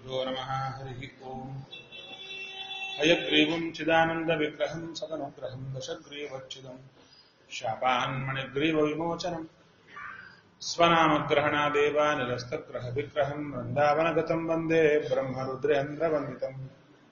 श्रीगुरुभ्यो नमः हरिः ओम् हयग्रीवम् चिदानन्दविग्रहम् सदनुग्रहम् दशग्रीवच्छिदम् शापान्मणिग्रीवविमोचनम् स्वनामग्रहणादेव निरस्तग्रहविग्रहम् वृन्दावनगतम् वन्दे ब्रह्मरुद्रेन्द्रवन्दितम्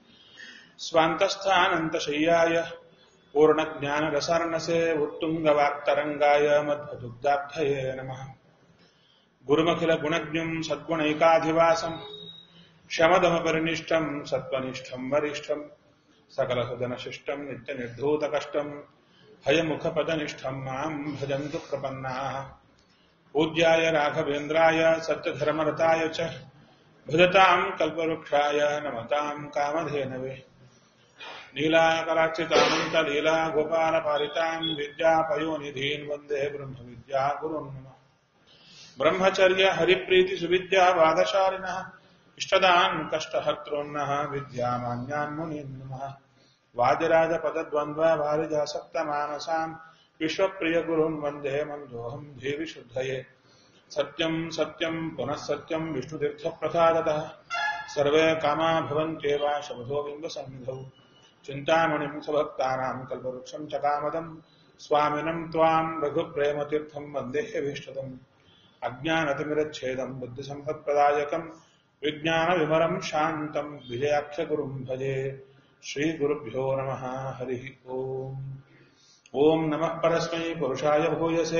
स्वान्तस्थानन्तशय्याय पूर्णज्ञानरसार्णसे उत्तुङ्गवाक्तरङ्गाय मध्वदुग्धाब्धये नमः गुरुमखिलगुणज्ञम् सद्गुणैकाधिवासम् शमदमपरिनिष्ठम् सत्त्वनिष्ठम् वरिष्ठम् सकलसुदनशिष्टम् नित्यनिर्धूतकष्टम् हयमुखपदनिष्ठम् माम् भजन्तु प्रपन्नाः पूज्याय राघवेन्द्राय सत्यधर्मरताय च भजताम् कल्पवृक्षाय नमताम् कामधेनवे नीलाकलाक्षितानन्तलीला गोपालपालिताम् विद्यापयोनिधीन् वन्दे ब्रह्मविद्या गुरुन् नमः ब्रह्मचर्य हरिप्रीति सुविद्या वादशालिनः इष्टदान् कष्टहर्तॄन्नः विद्यामान्यान् मुनीन् नमः वाजराजपदद्वन्द्व वारिजासक्तमानसान् विश्वप्रियगुरुन् वन्दे मन्दोऽहम् देवि शुद्धये सत्यम् सत्यम् पुनः सत्यम् विष्णुतीर्थप्रसादतः सर्वे कामा भवन्त्येव शबधो बिम्बसन्निधौ चिन्तामणिम् सभक्तानाम् कल्पवृक्षम् च कामदम् स्वामिनम् त्वाम् रघुप्रेमतीर्थम् वन्देह्यभीष्टदम् अज्ञानतिमिरच्छेदम् बुद्धिसम्पत्प्रदायकम् विज्ञानविमलम् शान्तम् विजयाख्यगुरुम् भजे श्रीगुरुभ्यो नमः हरिः ओम् ॐ नमः परस्मै पुरुषाय भूयसे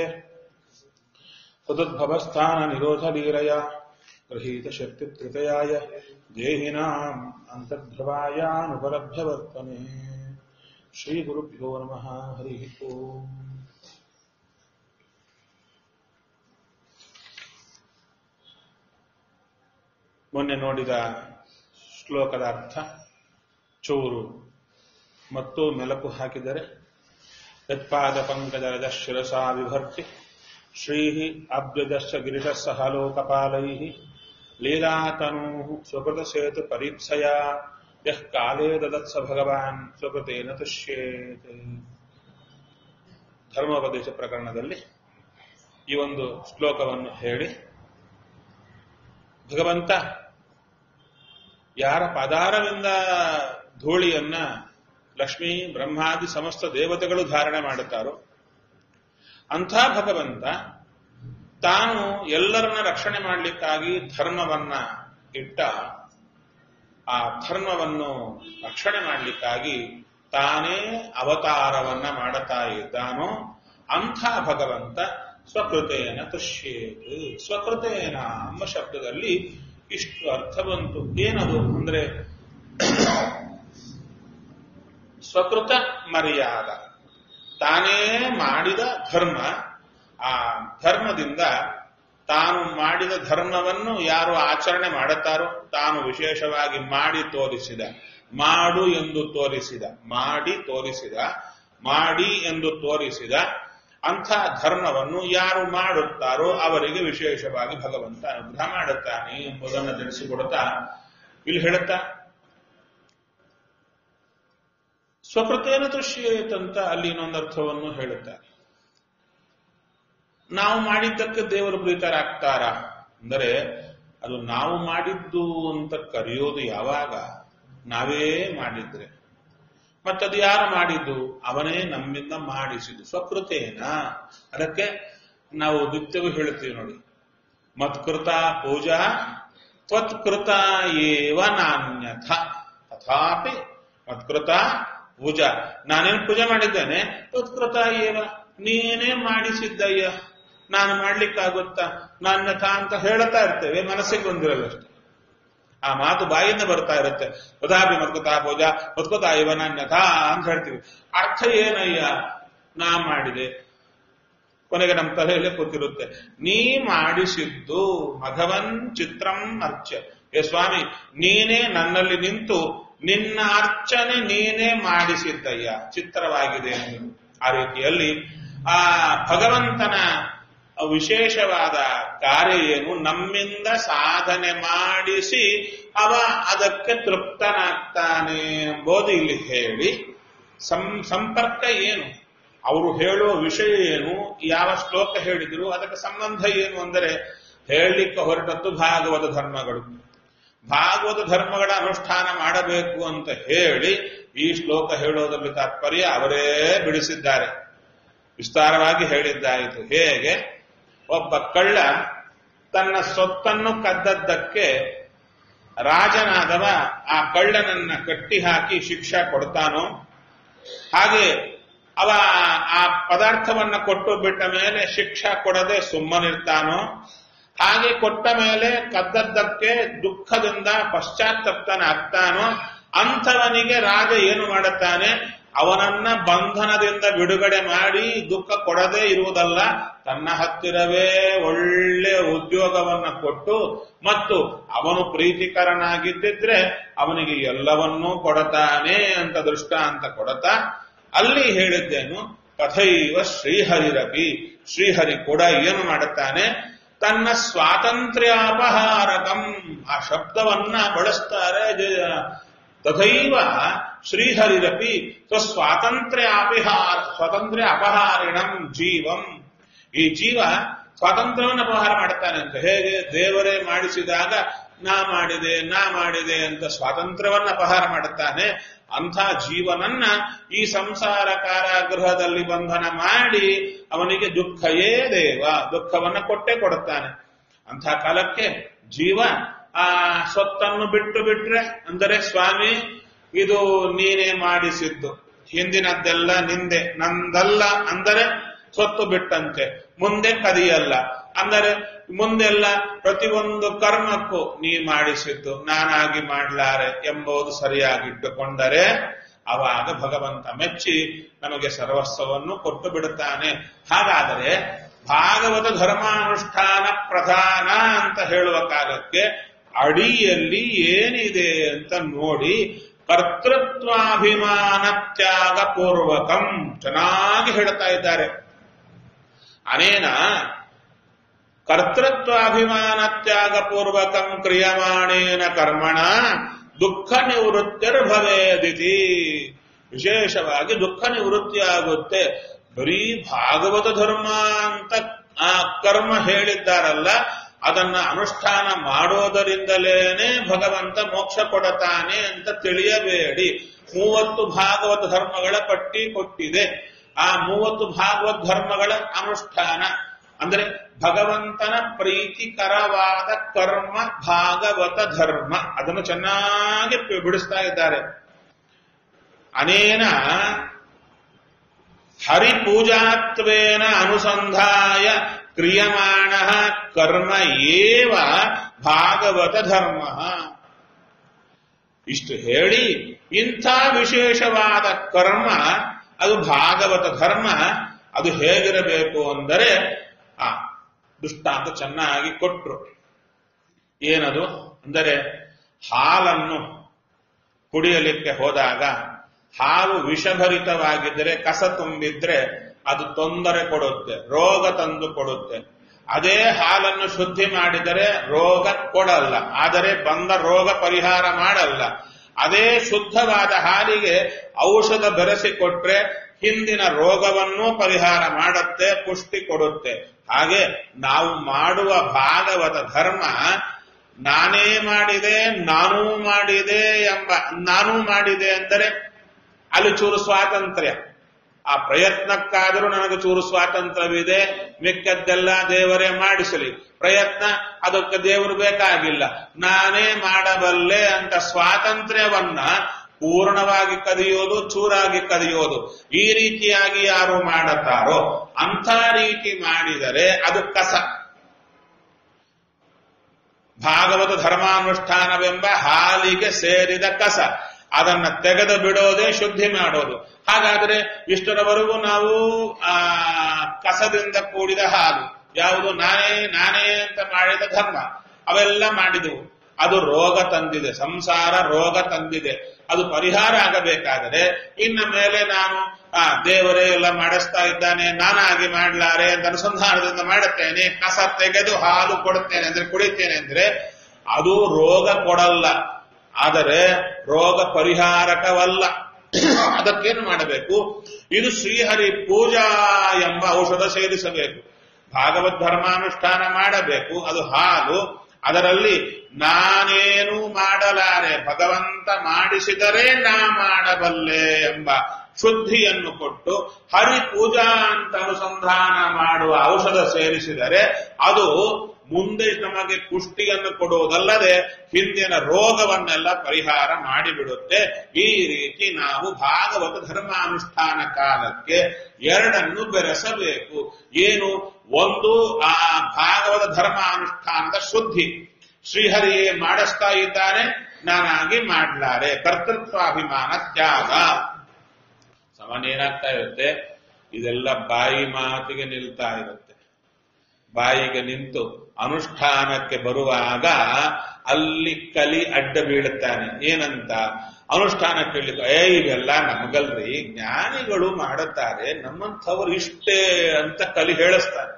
तदुद्भवस्थाननिरोधलीलया गृहीतशक्तित्रितयाय देहिनाम् अन्तर्भवायानुपलभ्यवर्तने श्रीगुरुभ्यो नमः हरिः ओम् ಮೊನ್ನೆ ನೋಡಿದ ಶ್ಲೋಕದ ಅರ್ಥ ಚೂರು ಮತ್ತು ಮೆಲಕು ಹಾಕಿದರೆ ಯತ್ಪಾದ ಪಂಕಜರಜ ಶಿರಸಾ ವಿಭರ್ತಿ ಶ್ರೀ ಅಬ್ಜಶ್ಚ ಗಿರಿಶಸ್ಸಹ ಲೋಕಪಾಲೈ ಲೀಲಾತನೂ ಸ್ವಕೃತ ಸೇತು ಪರೀಪ್ಸಯ ಯಃ ಕಾಲೇ ದದತ್ಸ ಭಗವಾನ್ ಸ್ವಕೃತೇನ ತುಷ್ಯೇತ್ ಧರ್ಮೋಪದೇಶ ಪ್ರಕರಣದಲ್ಲಿ ಈ ಒಂದು ಶ್ಲೋಕವನ್ನು ಹೇಳಿ ಭಗವಂತ ಯಾರ ಪದಾರವಿಂದ ಧೂಳಿಯನ್ನ ಲಕ್ಷ್ಮೀ ಬ್ರಹ್ಮಾದಿ ಸಮಸ್ತ ದೇವತೆಗಳು ಧಾರಣೆ ಮಾಡುತ್ತಾರೋ ಅಂಥ ಭಗವಂತ ತಾನು ಎಲ್ಲರನ್ನ ರಕ್ಷಣೆ ಮಾಡಲಿಕ್ಕಾಗಿ ಧರ್ಮವನ್ನ ಇಟ್ಟ ಆ ಧರ್ಮವನ್ನು ರಕ್ಷಣೆ ಮಾಡಲಿಕ್ಕಾಗಿ ತಾನೇ ಅವತಾರವನ್ನ ಮಾಡುತ್ತಾ ಇದ್ದಾನೋ ಅಂಥ ಭಗವಂತ ಸ್ವಕೃತೇನ ತುಷ್ಯೇತ್ ಸ್ವಕೃತೇನ ಎಂಬ ಶಬ್ದದಲ್ಲಿ ಇಷ್ಟು ಅರ್ಥ ಬಂತು ಏನದು ಅಂದ್ರೆ ಸ್ವಕೃತ ಮರ್ಯಾದ ತಾನೇ ಮಾಡಿದ ಧರ್ಮ ಆ ಧರ್ಮದಿಂದ ತಾನು ಮಾಡಿದ ಧರ್ಮವನ್ನು ಯಾರು ಆಚರಣೆ ಮಾಡುತ್ತಾರೋ ತಾನು ವಿಶೇಷವಾಗಿ ಮಾಡಿ ತೋರಿಸಿದ ಮಾಡು ಎಂದು ತೋರಿಸಿದ ಮಾಡಿ ತೋರಿಸಿದ ಮಾಡಿ ಎಂದು ತೋರಿಸಿದ ಅಂಥ ಧರ್ಮವನ್ನು ಯಾರು ಮಾಡುತ್ತಾರೋ ಅವರಿಗೆ ವಿಶೇಷವಾಗಿ ಭಗವಂತ ಅನುಗ್ರಹ ಮಾಡುತ್ತಾನೆ ಎಂಬುದನ್ನು ತಿಳಿಸಿಕೊಡುತ್ತಾ ಇಲ್ಲಿ ಹೇಳುತ್ತಾ ಸ್ವಕೃತೇನ ತುಷ್ಯೇತಂತ ಅಲ್ಲಿ ಇನ್ನೊಂದು ಅರ್ಥವನ್ನು ಹೇಳುತ್ತಾರೆ ನಾವು ಮಾಡಿದ್ದಕ್ಕೆ ದೇವರು ಪ್ರೀತರಾಗ್ತಾರ ಅಂದರೆ ಅದು ನಾವು ಮಾಡಿದ್ದು ಅಂತ ಕರೆಯೋದು ಯಾವಾಗ ನಾವೇ ಮಾಡಿದ್ರೆ ಮತ್ತದು ಯಾರು ಮಾಡಿದ್ದು ಅವನೇ ನಮ್ಮಿಂದ ಮಾಡಿಸಿದ್ದು ಸ್ವಕೃತೇನ ಅದಕ್ಕೆ ನಾವು ನಿತ್ಯವೂ ಹೇಳುತ್ತೀವಿ ನೋಡಿ ಮತ್ಕೃತ ಪೂಜಾ ತ್ವತ್ಕೃತ ಏವ ನಾಣ್ಯಥ ತಥಾಪಿ ಮತ್ಕೃತ ಪೂಜಾ ನಾನೇನು ಪೂಜೆ ಮಾಡಿದ್ದೇನೆ ತ್ವತ್ಕೃತ ಏವ ನೀನೇ ಮಾಡಿಸಿದ್ದಯ್ಯ ನಾನು ಮಾಡ್ಲಿಕ್ಕಾಗುತ್ತಾ ನಾಣ್ಯಥ ಅಂತ ಹೇಳ್ತಾ ಇರ್ತೇವೆ ಮನಸ್ಸಿಗೆ ಬಂದಿರಲ್ಲಷ್ಟೇ ಆ ಮಾತು ಬಾಯಿಂದ ಬರ್ತಾ ಇರುತ್ತೆ ತದಾಪಿ ಮತ್ಕತಾ ಪೂಜಾ ಮತ್ಕತಾ ಇವ ನಾಣ್ಯಥಾ ಅಂತ ಹೇಳ್ತೀವಿ ಅರ್ಥ ಏನಯ್ಯ ನಾ ಮಾಡಿದೆ ಕೊನೆಗೆ ನಮ್ಮ ತಲೆಯಲ್ಲೇ ಕೂತಿರುತ್ತೆ ನೀ ಮಾಡಿಸಿದ್ದು ಮಘವನ್ ಚಿತ್ರಂ ಅರ್ಚ ಏ ಸ್ವಾಮಿ ನೀನೇ ನನ್ನಲ್ಲಿ ನಿಂತು ನಿನ್ನ ಅರ್ಚನೆ ನೀನೇ ಮಾಡಿಸಿದ್ದಯ್ಯ ಚಿತ್ರವಾಗಿದೆ ಆ ರೀತಿಯಲ್ಲಿ ಆ ಭಗವಂತನ ವಿಶೇಷವಾದ ಕಾರ್ಯ ಏನು ನಮ್ಮಿಂದ ಸಾಧನೆ ಮಾಡಿಸಿ ಅವ ಅದಕ್ಕೆ ತೃಪ್ತನಾಗ್ತಾನೆ ಎಂಬುದು ಇಲ್ಲಿ ಹೇಳಿ ಸಂಪರ್ಕ ಏನು ಅವರು ಹೇಳುವ ವಿಷಯ ಏನು ಯಾವ ಶ್ಲೋಕ ಹೇಳಿದ್ರು ಅದಕ್ಕೆ ಸಂಬಂಧ ಏನು ಅಂದರೆ ಹೇಳಲಿಕ್ಕೆ ಹೊರಟದ್ದು ಭಾಗವತ ಧರ್ಮಗಳು ಭಾಗವತ ಧರ್ಮಗಳ ಅನುಷ್ಠಾನ ಮಾಡಬೇಕು ಅಂತ ಹೇಳಿ ಈ ಶ್ಲೋಕ ಹೇಳೋದ್ರಲ್ಲಿ ತಾತ್ಪರ್ಯ ಅವರೇ ಬಿಡಿಸಿದ್ದಾರೆ ವಿಸ್ತಾರವಾಗಿ ಹೇಳಿದ್ದಾಯಿತು ಹೇಗೆ ಒಬ್ಬ ಕಳ್ಳ ತನ್ನ ಸೊತ್ತನ್ನು ಕದ್ದದ್ದಕ್ಕೆ ರಾಜನಾದವ ಆ ಕಳ್ಳನನ್ನ ಕಟ್ಟಿ ಹಾಕಿ ಶಿಕ್ಷೆ ಕೊಡ್ತಾನೋ ಹಾಗೆ ಅವ ಆ ಪದಾರ್ಥವನ್ನ ಕೊಟ್ಟು ಬಿಟ್ಟ ಮೇಲೆ ಶಿಕ್ಷೆ ಕೊಡದೆ ಸುಮ್ಮನಿರ್ತಾನೋ ಹಾಗೆ ಕೊಟ್ಟ ಮೇಲೆ ಕದ್ದದ್ದಕ್ಕೆ ದುಃಖದಿಂದ ಪಶ್ಚಾತ್ತಪ್ತನಾಗ್ತಾನೋ ಅಂಥವನಿಗೆ ರಾಜ ಏನು ಮಾಡುತ್ತಾನೆ ಅವನನ್ನ ಬಂಧನದಿಂದ ಬಿಡುಗಡೆ ಮಾಡಿ ದುಃಖ ಕೊಡದೇ ಇರುವುದಲ್ಲ ತನ್ನ ಹತ್ತಿರವೇ ಒಳ್ಳೆ ಉದ್ಯೋಗವನ್ನ ಕೊಟ್ಟು ಮತ್ತು ಅವನು ಪ್ರೀತಿಕರನಾಗಿದ್ದಿದ್ರೆ ಅವನಿಗೆ ಎಲ್ಲವನ್ನೂ ಕೊಡತಾನೆ ಅಂತ ದೃಷ್ಟಾಂತ ಕೊಡತಾ ಅಲ್ಲಿ ಹೇಳಿದ್ದೇನು ಕಥೈವ ಶ್ರೀಹರಿರಪಿ ಶ್ರೀಹರಿ ಕೂಡ ಏನು ಮಾಡುತ್ತಾನೆ ತನ್ನ ಸ್ವಾತಂತ್ರ್ಯಾಪಹಾರಕಂ ಆ ಶಬ್ದವನ್ನ ಬಳಸ್ತಾರೆ ಜ- ತಥೈವ ಶ್ರೀಹರಿರಪಿ ಸ್ವಸ್ವಾತಂತ್ರ್ಯ ಅಪಿಹಾರ ಸ್ವಾತಂತ್ರ್ಯ ಅಪಹಾರಿಣಂ ಜೀವಂ ಈ ಜೀವ ಸ್ವಾತಂತ್ರ್ಯವನ್ನು ಅಪಹಾರ ಮಾಡ್ತಾನೆ ಅಂತ ಹೇಗೆ ದೇವರೇ ಮಾಡಿಸಿದಾಗ ನಾ ಮಾಡಿದೆ ನಾ ಮಾಡಿದೆ ಅಂತ ಸ್ವಾತಂತ್ರ್ಯವನ್ನ ಅಪಹಾರ ಮಾಡುತ್ತಾನೆ ಅಂಥ ಜೀವನನ್ನ ಈ ಸಂಸಾರ ಕಾರಾಗೃಹದಲ್ಲಿ ಬಂಧನ ಮಾಡಿ ಅವನಿಗೆ ದುಃಖಯೇ ದೇವ ದುಃಖವನ್ನ ಕೊಟ್ಟೆ ಕೊಡುತ್ತಾನೆ ಅಂಥ ಕಾಲಕ್ಕೆ ಜೀವ ಆ ಸ್ವತ್ತನ್ನು ಬಿಟ್ಟು ಬಿಟ್ರೆ ಅಂದರೆ ಸ್ವಾಮಿ ಇದು ನೀನೇ ಮಾಡಿಸಿದ್ದು ಹಿಂದಿನದ್ದೆಲ್ಲ ನಿಂದೆ ನಂದಲ್ಲ ಅಂದರೆ ಸ್ವತ್ತು ಬಿಟ್ಟಂತೆ ಮುಂದೆ ಕದಿಯಲ್ಲ ಅಂದರೆ ಮುಂದೆಲ್ಲ ಪ್ರತಿಯೊಂದು ಕರ್ಮಕ್ಕೂ ನೀ ಮಾಡಿಸಿದ್ದು ನಾನಾಗಿ ಮಾಡ್ಲಾರೆ ಎಂಬುದು ಸರಿಯಾಗಿಟ್ಟುಕೊಂಡರೆ ಅವಾಗ ಭಗವಂತ ಮೆಚ್ಚಿ ನಮಗೆ ಸರ್ವಸ್ವವನ್ನು ಕೊಟ್ಟು ಬಿಡುತ್ತಾನೆ ಹಾಗಾದರೆ ಭಾಗವತ ಧರ್ಮಾನುಷ್ಠಾನ ಪ್ರಧಾನ ಅಂತ ಹೇಳುವ ಕಾಲಕ್ಕೆ ಅಡಿಯಲ್ಲಿ ಏನಿದೆ ಅಂತ ನೋಡಿ ಕರ್ತೃತ್ವಾಭಿಮಾನ ತ್ಯಾಗ ಪೂರ್ವಕಂ ಚೆನ್ನಾಗಿ ಹೇಳ್ತಾ ಇದ್ದಾರೆ ಅನೇನ ಕರ್ತೃತ್ವಾಭಿಮಾನ ತ್ಯಾಗ ಪೂರ್ವಕಂ ಕ್ರಿಯಮಾಣೇನ ಕರ್ಮಣ ದುಃಖ ನಿವೃತ್ತಿರ್ಭವೇದಿತಿ ವಿಶೇಷವಾಗಿ ದುಃಖ ನಿವೃತ್ತಿ ಆಗುತ್ತೆ ಬರೀ ಭಾಗವತ ಧರ್ಮ ಅಂತ ಆ ಕರ್ಮ ಹೇಳಿದ್ದಾರಲ್ಲ ಅದನ್ನ ಅನುಷ್ಠಾನ ಮಾಡೋದರಿಂದಲೇನೆ ಭಗವಂತ ಮೋಕ್ಷ ಕೊಡತಾನೆ ಅಂತ ತಿಳಿಯಬೇಡಿ ಮೂವತ್ತು ಭಾಗವತ ಧರ್ಮಗಳ ಪಟ್ಟಿ ಕೊಟ್ಟಿದೆ ಆ ಮೂವತ್ತು ಭಾಗವತ ಧರ್ಮಗಳ ಅನುಷ್ಠಾನ ಅಂದ್ರೆ ಭಗವಂತನ ಪ್ರೀತಿಕರವಾದ ಕರ್ಮ ಭಾಗವತ ಧರ್ಮ ಅದನ್ನು ಚೆನ್ನಾಗಿ ಬಿಡಿಸ್ತಾ ಇದ್ದಾರೆ ಅನೇನ ಹರಿಪೂಜಾತ್ವೇನ ಅನುಸಂಧಾಯ ಕ್ರಿಯಮಾಣ ಕರ್ಮ ಏವ ಭಾಗವತ ಧರ್ಮ ಇಷ್ಟು ಹೇಳಿ ಇಂಥ ವಿಶೇಷವಾದ ಕರ್ಮ ಅದು ಭಾಗವತ ಧರ್ಮ ಅದು ಹೇಗಿರಬೇಕು ಅಂದರೆ ಆ ದುಷ್ಟಾಂತ ಚೆನ್ನಾಗಿ ಕೊಟ್ರು ಏನದು ಅಂದರೆ ಹಾಲನ್ನು ಕುಡಿಯಲಿಕ್ಕೆ ಹೋದಾಗ ಹಾಲು ವಿಷಭರಿತವಾಗಿದ್ದರೆ ಕಸ ತುಂಬಿದ್ರೆ ಅದು ತೊಂದರೆ ಕೊಡುತ್ತೆ ರೋಗ ತಂದು ಕೊಡುತ್ತೆ ಅದೇ ಹಾಲನ್ನು ಶುದ್ಧಿ ಮಾಡಿದರೆ ರೋಗ ಕೊಡಲ್ಲ ಆದರೆ ಬಂದ ರೋಗ ಪರಿಹಾರ ಮಾಡಲ್ಲ ಅದೇ ಶುದ್ಧವಾದ ಹಾಲಿಗೆ ಔಷಧ ಬೆರೆಸಿಕೊಟ್ರೆ ಹಿಂದಿನ ರೋಗವನ್ನೂ ಪರಿಹಾರ ಮಾಡುತ್ತೆ ಪುಷ್ಟಿ ಕೊಡುತ್ತೆ ಹಾಗೆ ನಾವು ಮಾಡುವ ಭಾಗವತ ಧರ್ಮ ನಾನೇ ಮಾಡಿದೆ ನಾನೂ ಮಾಡಿದೆ ಎಂಬ ನಾನೂ ಮಾಡಿದೆ ಅಂದರೆ ಅಲ್ಲಿ ಚೂರು ಸ್ವಾತಂತ್ರ್ಯ ಆ ಪ್ರಯತ್ನಕ್ಕಾದರೂ ನನಗೆ ಚೂರು ಸ್ವಾತಂತ್ರ್ಯವಿದೆ ಮಿಕ್ಕದ್ದೆಲ್ಲ ದೇವರೇ ಮಾಡಿಸಲಿ ಪ್ರಯತ್ನ ಅದಕ್ಕೆ ದೇವರು ಬೇಕಾಗಿಲ್ಲ ನಾನೇ ಮಾಡಬಲ್ಲೆ ಅಂತ ಸ್ವಾತಂತ್ರ್ಯವನ್ನ ಪೂರ್ಣವಾಗಿ ಕದಿಯೋದು ಚೂರಾಗಿ ಕದಿಯೋದು ಈ ರೀತಿಯಾಗಿ ಯಾರು ಮಾಡುತ್ತಾರೋ ಅಂಥ ರೀತಿ ಮಾಡಿದರೆ ಅದು ಕಸ ಭಾಗವತ ಧರ್ಮಾನುಷ್ಠಾನವೆಂಬ ಹಾಲಿಗೆ ಸೇರಿದ ಕಸ ಅದನ್ನ ತೆಗೆದು ಬಿಡೋದೇ ಶುದ್ಧಿ ಮಾಡೋದು ಹಾಗಾದ್ರೆ ಇಷ್ಟರವರೆಗೂ ನಾವು ಆ ಕಸದಿಂದ ಕೂಡಿದ ಹಾಲು ಯಾವುದು ನಾನೇ ನಾನೇ ಅಂತ ಮಾಡಿದ ಧರ್ಮ ಅವೆಲ್ಲ ಮಾಡಿದವು ಅದು ರೋಗ ತಂದಿದೆ ಸಂಸಾರ ರೋಗ ತಂದಿದೆ ಅದು ಪರಿಹಾರ ಆಗಬೇಕಾದರೆ ಇನ್ನ ಮೇಲೆ ನಾನು ಆ ದೇವರೇ ಎಲ್ಲ ಮಾಡಿಸ್ತಾ ಇದ್ದಾನೆ ನಾನಾಗಿ ಮಾಡ್ಲಾರೆ ಅಂತ ಅನುಸಂಧಾನದಿಂದ ಮಾಡುತ್ತೇನೆ ಕಸ ತೆಗೆದು ಹಾಲು ಕೊಡುತ್ತೇನೆ ಅಂದ್ರೆ ಕುಡಿತೇನೆ ಅಂದ್ರೆ ಅದು ರೋಗ ಕೊಡಲ್ಲ ಆದರೆ ರೋಗ ಪರಿಹಾರಕವಲ್ಲ ಅದಕ್ಕೇನು ಮಾಡಬೇಕು ಇದು ಶ್ರೀಹರಿ ಪೂಜಾ ಎಂಬ ಔಷಧ ಸೇರಿಸಬೇಕು ಭಾಗವತ್ ಧರ್ಮಾನುಷ್ಠಾನ ಮಾಡಬೇಕು ಅದು ಹಾಲು ಅದರಲ್ಲಿ ನಾನೇನು ಮಾಡಲಾರೆ ಭಗವಂತ ಮಾಡಿಸಿದರೆ ನಾ ಮಾಡಬಲ್ಲೆ ಎಂಬ ಶುದ್ಧಿಯನ್ನು ಕೊಟ್ಟು ಹರಿ ಪೂಜಾ ಅಂತ ಅನುಸಂಧಾನ ಮಾಡುವ ಔಷಧ ಸೇರಿಸಿದರೆ ಅದು ಮುಂದೆ ನಮಗೆ ಪುಷ್ಟಿಯನ್ನು ಕೊಡುವುದಲ್ಲದೆ ಹಿಂದಿನ ರೋಗವನ್ನೆಲ್ಲ ಪರಿಹಾರ ಮಾಡಿಬಿಡುತ್ತೆ ಈ ರೀತಿ ನಾವು ಭಾಗವತ ಧರ್ಮಾನುಷ್ಠಾನ ಕಾಲಕ್ಕೆ ಎರಡನ್ನು ಬೆರೆಸಬೇಕು ಏನು ಒಂದು ಆ ಭಾಗವತ ಧರ್ಮಾನುಷ್ಠಾನದ ಶುದ್ಧಿ ಶ್ರೀಹರಿಯೇ ಮಾಡಿಸ್ತಾ ಇದ್ದಾನೆ ನಾನಾಗಿ ಮಾಡ್ಲಾರೆ ಕರ್ತೃತ್ವಾಭಿಮಾನ ತ್ಯಾಗ ಸಾಮಾನ್ಯ ಏನಾಗ್ತಾ ಇರುತ್ತೆ ಇದೆಲ್ಲ ಬಾಯಿ ಮಾತಿಗೆ ನಿಲ್ತಾ ಇರುತ್ತೆ ಬಾಯಿಗೆ ನಿಂತು ಅನುಷ್ಠಾನಕ್ಕೆ ಬರುವಾಗ ಅಲ್ಲಿ ಕಲಿ ಅಡ್ಡ ಬೀಳುತ್ತಾನೆ ಏನಂತ ಅನುಷ್ಠಾನಕ್ಕೆ ಹೇಳಿದ ಏ ಇವೆಲ್ಲ ನಮಗಲ್ರಿ ಜ್ಞಾನಿಗಳು ಮಾಡುತ್ತಾರೆ ನಮ್ಮಂಥವ್ರು ಇಷ್ಟೇ ಅಂತ ಕಲಿ ಹೇಳಿಸ್ತಾರೆ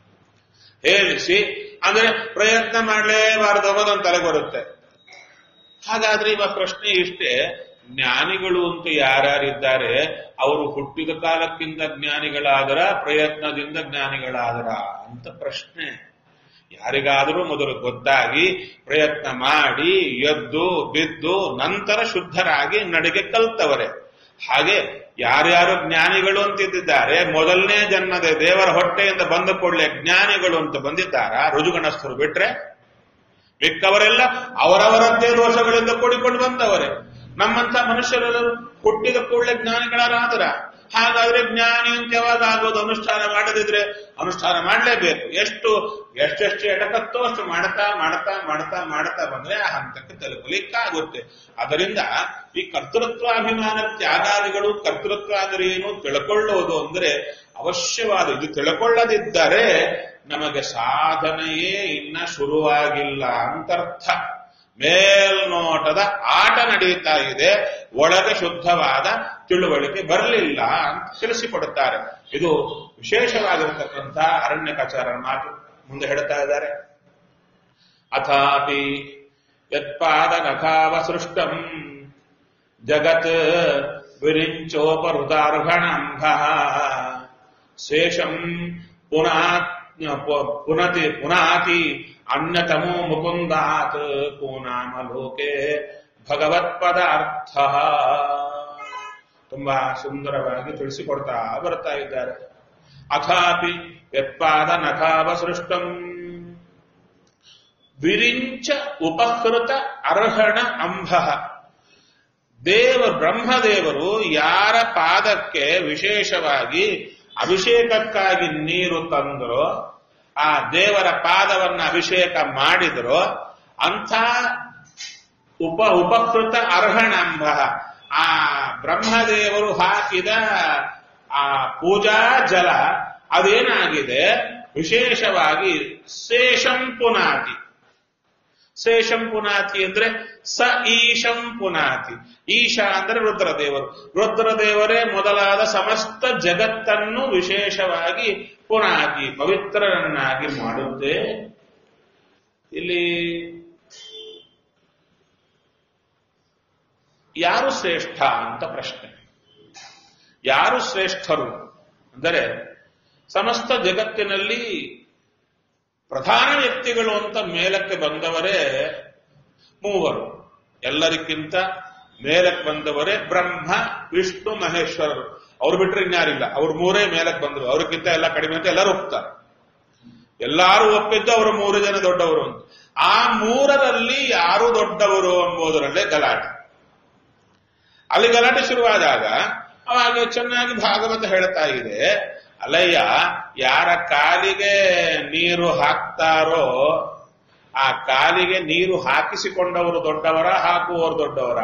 ಹೇಳಿಸಿ ಅಂದ್ರೆ ಪ್ರಯತ್ನ ಮಾಡಲೇಬಾರದು ಅನ್ನೋದೊಂದು ತಲೆ ಬರುತ್ತೆ ಹಾಗಾದ್ರೆ ಇವಾಗ ಪ್ರಶ್ನೆ ಇಷ್ಟೇ ಜ್ಞಾನಿಗಳು ಅಂತ ಯಾರ್ಯಾರಿದ್ದಾರೆ ಅವರು ಹುಟ್ಟಿದ ಕಾಲಕ್ಕಿಂತ ಜ್ಞಾನಿಗಳಾದರ ಪ್ರಯತ್ನದಿಂದ ಜ್ಞಾನಿಗಳಾದರ ಅಂತ ಪ್ರಶ್ನೆ ಯಾರಿಗಾದರೂ ಮೊದಲು ಗೊತ್ತಾಗಿ ಪ್ರಯತ್ನ ಮಾಡಿ ಎದ್ದು ಬಿದ್ದು ನಂತರ ಶುದ್ಧರಾಗಿ ನಡಿಗೆ ಕಲ್ತವರೇ ಹಾಗೆ ಯಾರ್ಯಾರು ಜ್ಞಾನಿಗಳು ಅಂತಿದ್ದಾರೆ ಮೊದಲನೇ ಜನ್ಮದ ದೇವರ ಹೊಟ್ಟೆಯಿಂದ ಬಂದ ಕೂಡಲೇ ಜ್ಞಾನಿಗಳು ಅಂತ ಬಂದಿದ್ದಾರ ರುಜುಗಣಸ್ಥರು ಬಿಟ್ರೆ ಮಿಕ್ಕವರೆಲ್ಲ ಅವರವರದ್ದೇ ದೋಷಗಳಿಂದ ಕೂಡಿಕೊಂಡು ಬಂದವರೇ ನಮ್ಮಂತ ಮನುಷ್ಯರೆಲ್ಲರೂ ಹುಟ್ಟಿದ ಕೂಡಲೇ ಜ್ಞಾನಿಗಳಾದರ ಹಾಗಾದ್ರೆ ಜ್ಞಾನಿ ಅಂತ ಯಾವಾಗ ಆಗೋದು ಅನುಷ್ಠಾನ ಮಾಡದಿದ್ರೆ ಅನುಷ್ಠಾನ ಮಾಡಲೇಬೇಕು ಎಷ್ಟು ಎಷ್ಟೆಷ್ಟು ಎಟಕತ್ತೋ ಅಷ್ಟು ಮಾಡ್ತಾ ಮಾಡ್ತಾ ಮಾಡ್ತಾ ಮಾಡ್ತಾ ಬಂದ್ರೆ ಆ ಹಂತಕ್ಕೆ ತಲುಪಲಿಕ್ಕಾಗುತ್ತೆ ಅದರಿಂದ ಈ ಕರ್ತೃತ್ವಾಭಿಮಾನ ತ್ಯಾಗಾದಿಗಳು ಕರ್ತೃತ್ವ ಅಂದ್ರೆ ಏನು ತಿಳ್ಕೊಳ್ಳೋದು ಅಂದ್ರೆ ಅವಶ್ಯವಾದ ಇದು ತಿಳ್ಕೊಳ್ಳದಿದ್ದರೆ ನಮಗೆ ಸಾಧನೆಯೇ ಇನ್ನ ಶುರುವಾಗಿಲ್ಲ ಅಂತರ್ಥ ಮೇಲ್ನೋಟದ ಆಟ ನಡೀತಾ ಇದೆ ಒಳಗೆ ಶುದ್ಧವಾದ ತಿಳುವಳಿಕೆ ಬರಲಿಲ್ಲ ಅಂತ ತಿಳಿಸಿಕೊಡುತ್ತಾರೆ ಇದು ವಿಶೇಷವಾಗಿರತಕ್ಕಂಥ ಅರಣ್ಯಕಾಚಾರ್ಯರ ಮಾತು ಮುಂದೆ ಹೇಳ್ತಾ ಇದ್ದಾರೆ ಅಥಾಪಿ ಯತ್ಪಾದ ನಖಾವ ಸೃಷ್ಟಂ ಜಗತ್ ವಿರಿಂಚೋಪಹೃತಾರ್ಹಣಂಭ ಶೇಷಂ ಪುನಃ ಪುನತಿ ಪುನಾತಿ ಅನ್ಯತಮೋ ಮುಕುಂದಾತ್ ಕೂನಾಮ ಲೋಕೆ ಭಗವತ್ಪದಾರ್ಥ ತುಂಬಾ ಸುಂದರವಾಗಿ ತಿಳಿಸಿಕೊಡ್ತಾ ಬರ್ತಾ ಇದ್ದಾರೆ ಅಥಾಪಿ ಯತ್ಪಾದ ನಖಾವ ಸೃಷ್ಟಂ ವಿರಿಂಚ ಉಪಹೃತ ಅರ್ಹಣ ಅಂಬ ದೇವ ಬ್ರಹ್ಮದೇವರು ಯಾರ ಪಾದಕ್ಕೆ ವಿಶೇಷವಾಗಿ ಅಭಿಷೇಕಕ್ಕಾಗಿ ನೀರು ತಂದರೋ ಆ ದೇವರ ಪಾದವನ್ನ ಅಭಿಷೇಕ ಮಾಡಿದರೋ ಅಂಥ ಉಪ ಉಪಕೃತ ಅರ್ಹಣಂಬ ಆ ಬ್ರಹ್ಮದೇವರು ಹಾಕಿದ ಆ ಪೂಜಾ ಜಲ ಅದೇನಾಗಿದೆ ವಿಶೇಷವಾಗಿ ಶೇಷಂ ಪುನಾತಿ ಶೇಷಂ ಪುನಾತಿ ಅಂದ್ರೆ ಸ ಈಶಂ ಪುನಾತಿ ಈಶ ಅಂದ್ರೆ ರುದ್ರದೇವರು ರುದ್ರದೇವರೇ ಮೊದಲಾದ ಸಮಸ್ತ ಜಗತ್ತನ್ನು ವಿಶೇಷವಾಗಿ ಪುನಾತಿ ಪವಿತ್ರರನ್ನಾಗಿ ಮಾಡುತ್ತೆ ಇಲ್ಲಿ ಯಾರು ಶ್ರೇಷ್ಠ ಅಂತ ಪ್ರಶ್ನೆ ಯಾರು ಶ್ರೇಷ್ಠರು ಅಂದರೆ ಸಮಸ್ತ ಜಗತ್ತಿನಲ್ಲಿ ಪ್ರಧಾನ ವ್ಯಕ್ತಿಗಳು ಅಂತ ಮೇಲಕ್ಕೆ ಬಂದವರೇ ಮೂವರು ಎಲ್ಲರಿಗಿಂತ ಮೇಲಕ್ಕೆ ಬಂದವರೇ ಬ್ರಹ್ಮ ವಿಷ್ಣು ಮಹೇಶ್ವರರು ಅವ್ರು ಬಿಟ್ರೆ ಇನ್ಯಾರಿಲ್ಲ ಅವ್ರು ಮೂರೇ ಮೇಲಕ್ಕೆ ಬಂದರು ಅವ್ರಿಗಿಂತ ಎಲ್ಲ ಕಡಿಮೆ ಅಂತ ಎಲ್ಲರೂ ಒಪ್ತಾರೆ ಎಲ್ಲಾರು ಒಪ್ಪಿದ್ದು ಅವರು ಮೂರು ಜನ ದೊಡ್ಡವರು ಅಂತ ಆ ಮೂರರಲ್ಲಿ ಯಾರು ದೊಡ್ಡವರು ಎಂಬುದರಲ್ಲೇ ಗಲಾಟೆ ಅಲ್ಲಿ ಗಲಾಟೆ ಶುರುವಾದಾಗ ಅವಾಗ ಚೆನ್ನಾಗಿ ಭಾಗವತ ಹೇಳ್ತಾ ಇದೆ ಅಲ್ಲಯ್ಯ ಯಾರ ಕಾಲಿಗೆ ನೀರು ಹಾಕ್ತಾರೋ ಆ ಕಾಲಿಗೆ ನೀರು ಹಾಕಿಸಿಕೊಂಡವರು ದೊಡ್ಡವರ ಹಾಕುವವರು ದೊಡ್ಡವರ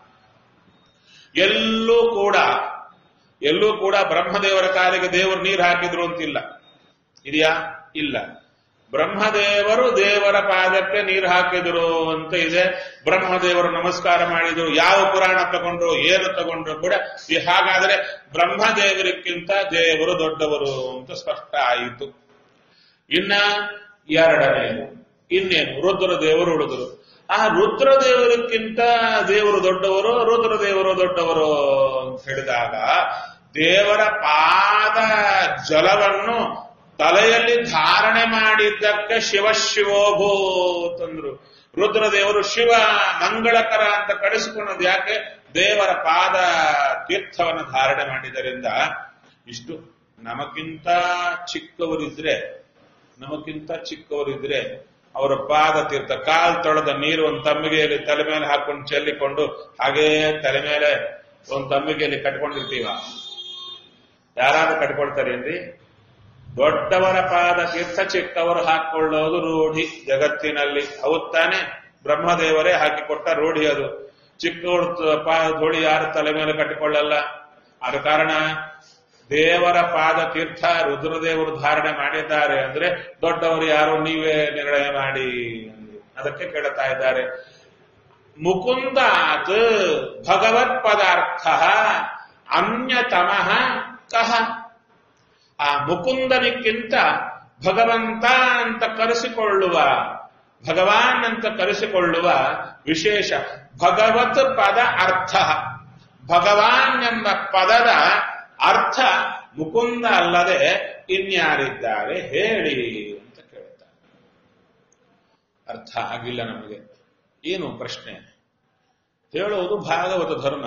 ಎಲ್ಲೂ ಕೂಡ ಎಲ್ಲೂ ಕೂಡ ಬ್ರಹ್ಮದೇವರ ಕಾಲಿಗೆ ದೇವರು ನೀರು ಹಾಕಿದ್ರು ಅಂತಿಲ್ಲ ಇದೆಯಾ ಇಲ್ಲ ಬ್ರಹ್ಮದೇವರು ದೇವರ ಪಾದಕ್ಕೆ ನೀರು ಹಾಕಿದ್ರು ಅಂತ ಇದೆ ಬ್ರಹ್ಮದೇವರು ನಮಸ್ಕಾರ ಮಾಡಿದ್ರು ಯಾವ ಪುರಾಣ ತಗೊಂಡ್ರು ಏನು ತಗೊಂಡ್ರು ಕೂಡ ಈ ಹಾಗಾದ್ರೆ ಬ್ರಹ್ಮದೇವರಿಗಿಂತ ದೇವರು ದೊಡ್ಡವರು ಅಂತ ಸ್ಪಷ್ಟ ಆಯಿತು ಇನ್ನ ಎರಡನೇದು ಇನ್ನೇನು ರುದ್ರ ದೇವರು ಉಳಿದ್ರು ಆ ರುದ್ರದೇವರಿಗಿಂತ ದೇವರು ದೊಡ್ಡವರು ರುದ್ರದೇವರು ದೊಡ್ಡವರು ಅಂತ ಹೇಳಿದಾಗ ದೇವರ ಪಾದ ಜಲವನ್ನು ತಲೆಯಲ್ಲಿ ಧಾರಣೆ ಮಾಡಿದ್ದಕ್ಕೆ ಶಿವ ಶಿವೋಭೂತ್ ಅಂದ್ರು ರುದ್ರದೇವರು ಶಿವ ಮಂಗಳಕರ ಅಂತ ಕಳಿಸಿಕೊಳ್ಳೋದು ಯಾಕೆ ದೇವರ ಪಾದ ತೀರ್ಥವನ್ನು ಧಾರಣೆ ಮಾಡಿದರಿಂದ ಇಷ್ಟು ನಮಗಿಂತ ಚಿಕ್ಕವರಿದ್ರೆ ನಮಗಿಂತ ಚಿಕ್ಕವರಿದ್ರೆ ಅವರ ಪಾದ ತೀರ್ಥ ಕಾಲ್ ತೊಳೆದ ನೀರು ಒಂದು ತಮ್ಮಿಗೆಯಲ್ಲಿ ತಲೆ ಮೇಲೆ ಹಾಕೊಂಡು ಚೆಲ್ಲಿಕೊಂಡು ಹಾಗೇ ತಲೆ ಮೇಲೆ ಒಂದು ತಮ್ಮಿಗೆಯಲ್ಲಿ ಕಟ್ಕೊಂಡಿರ್ತೀವ ಯಾರಾದ್ರೂ ಕಟ್ಕೊಳ್ತಾರೇನ್ರಿ ದೊಡ್ಡವರ ಪಾದ ತೀರ್ಥ ಚಿಕ್ಕವರು ಹಾಕೊಳ್ಳೋದು ರೂಢಿ ಜಗತ್ತಿನಲ್ಲಿ ಹೌದ್ ತಾನೆ ಬ್ರಹ್ಮದೇವರೇ ಹಾಕಿಕೊಟ್ಟ ರೂಢಿ ಅದು ಚಿಕ್ಕವರು ತ- ಪಾ ಧೂಳಿ ಯಾರು ತಲೆ ಮೇಲೆ ಕಟ್ಟಿಕೊಳ್ಳಲ್ಲ ಆದ ಕಾರಣ ದೇವರ ಪಾದ ತೀರ್ಥ ರುದ್ರದೇವರು ಧಾರಣೆ ಮಾಡಿದ್ದಾರೆ ಅಂದ್ರೆ ದೊಡ್ಡವರು ಯಾರು ನೀವೇ ನಿರ್ಣಯ ಮಾಡಿ ಅಂದ್ರು. ಅದಕ್ಕೆ ಕೇಳ್ತಾ ಇದ್ದಾರೆ ಮುಕುಂದಾತ್ ಭಗವತ್ ಪದಾರ್ಥ ಅನ್ಯತಮಃ ಕಹ ಆ ಮುಕುಂದನಿಕ್ಕಿಂತ ಭಗವಂತ ಅಂತ ಕರೆಸಿಕೊಳ್ಳುವ ಭಗವಾನ್ ಅಂತ ಕರೆಸಿಕೊಳ್ಳುವ ವಿಶೇಷ ಭಗವತ್ ಪದ ಅರ್ಥ ಭಗವಾನ್ ಎಂಬ ಪದದ ಅರ್ಥ ಮುಕುಂದ ಅಲ್ಲದೆ ಇನ್ಯಾರಿದ್ದಾರೆ ಹೇಳಿ ಅಂತ ಕೇಳ್ತಾರೆ ಅರ್ಥ ಆಗಿಲ್ಲ ನಮಗೆ ಏನು ಪ್ರಶ್ನೆ ಹೇಳುವುದು ಭಾಗವತ ಧರ್ಮ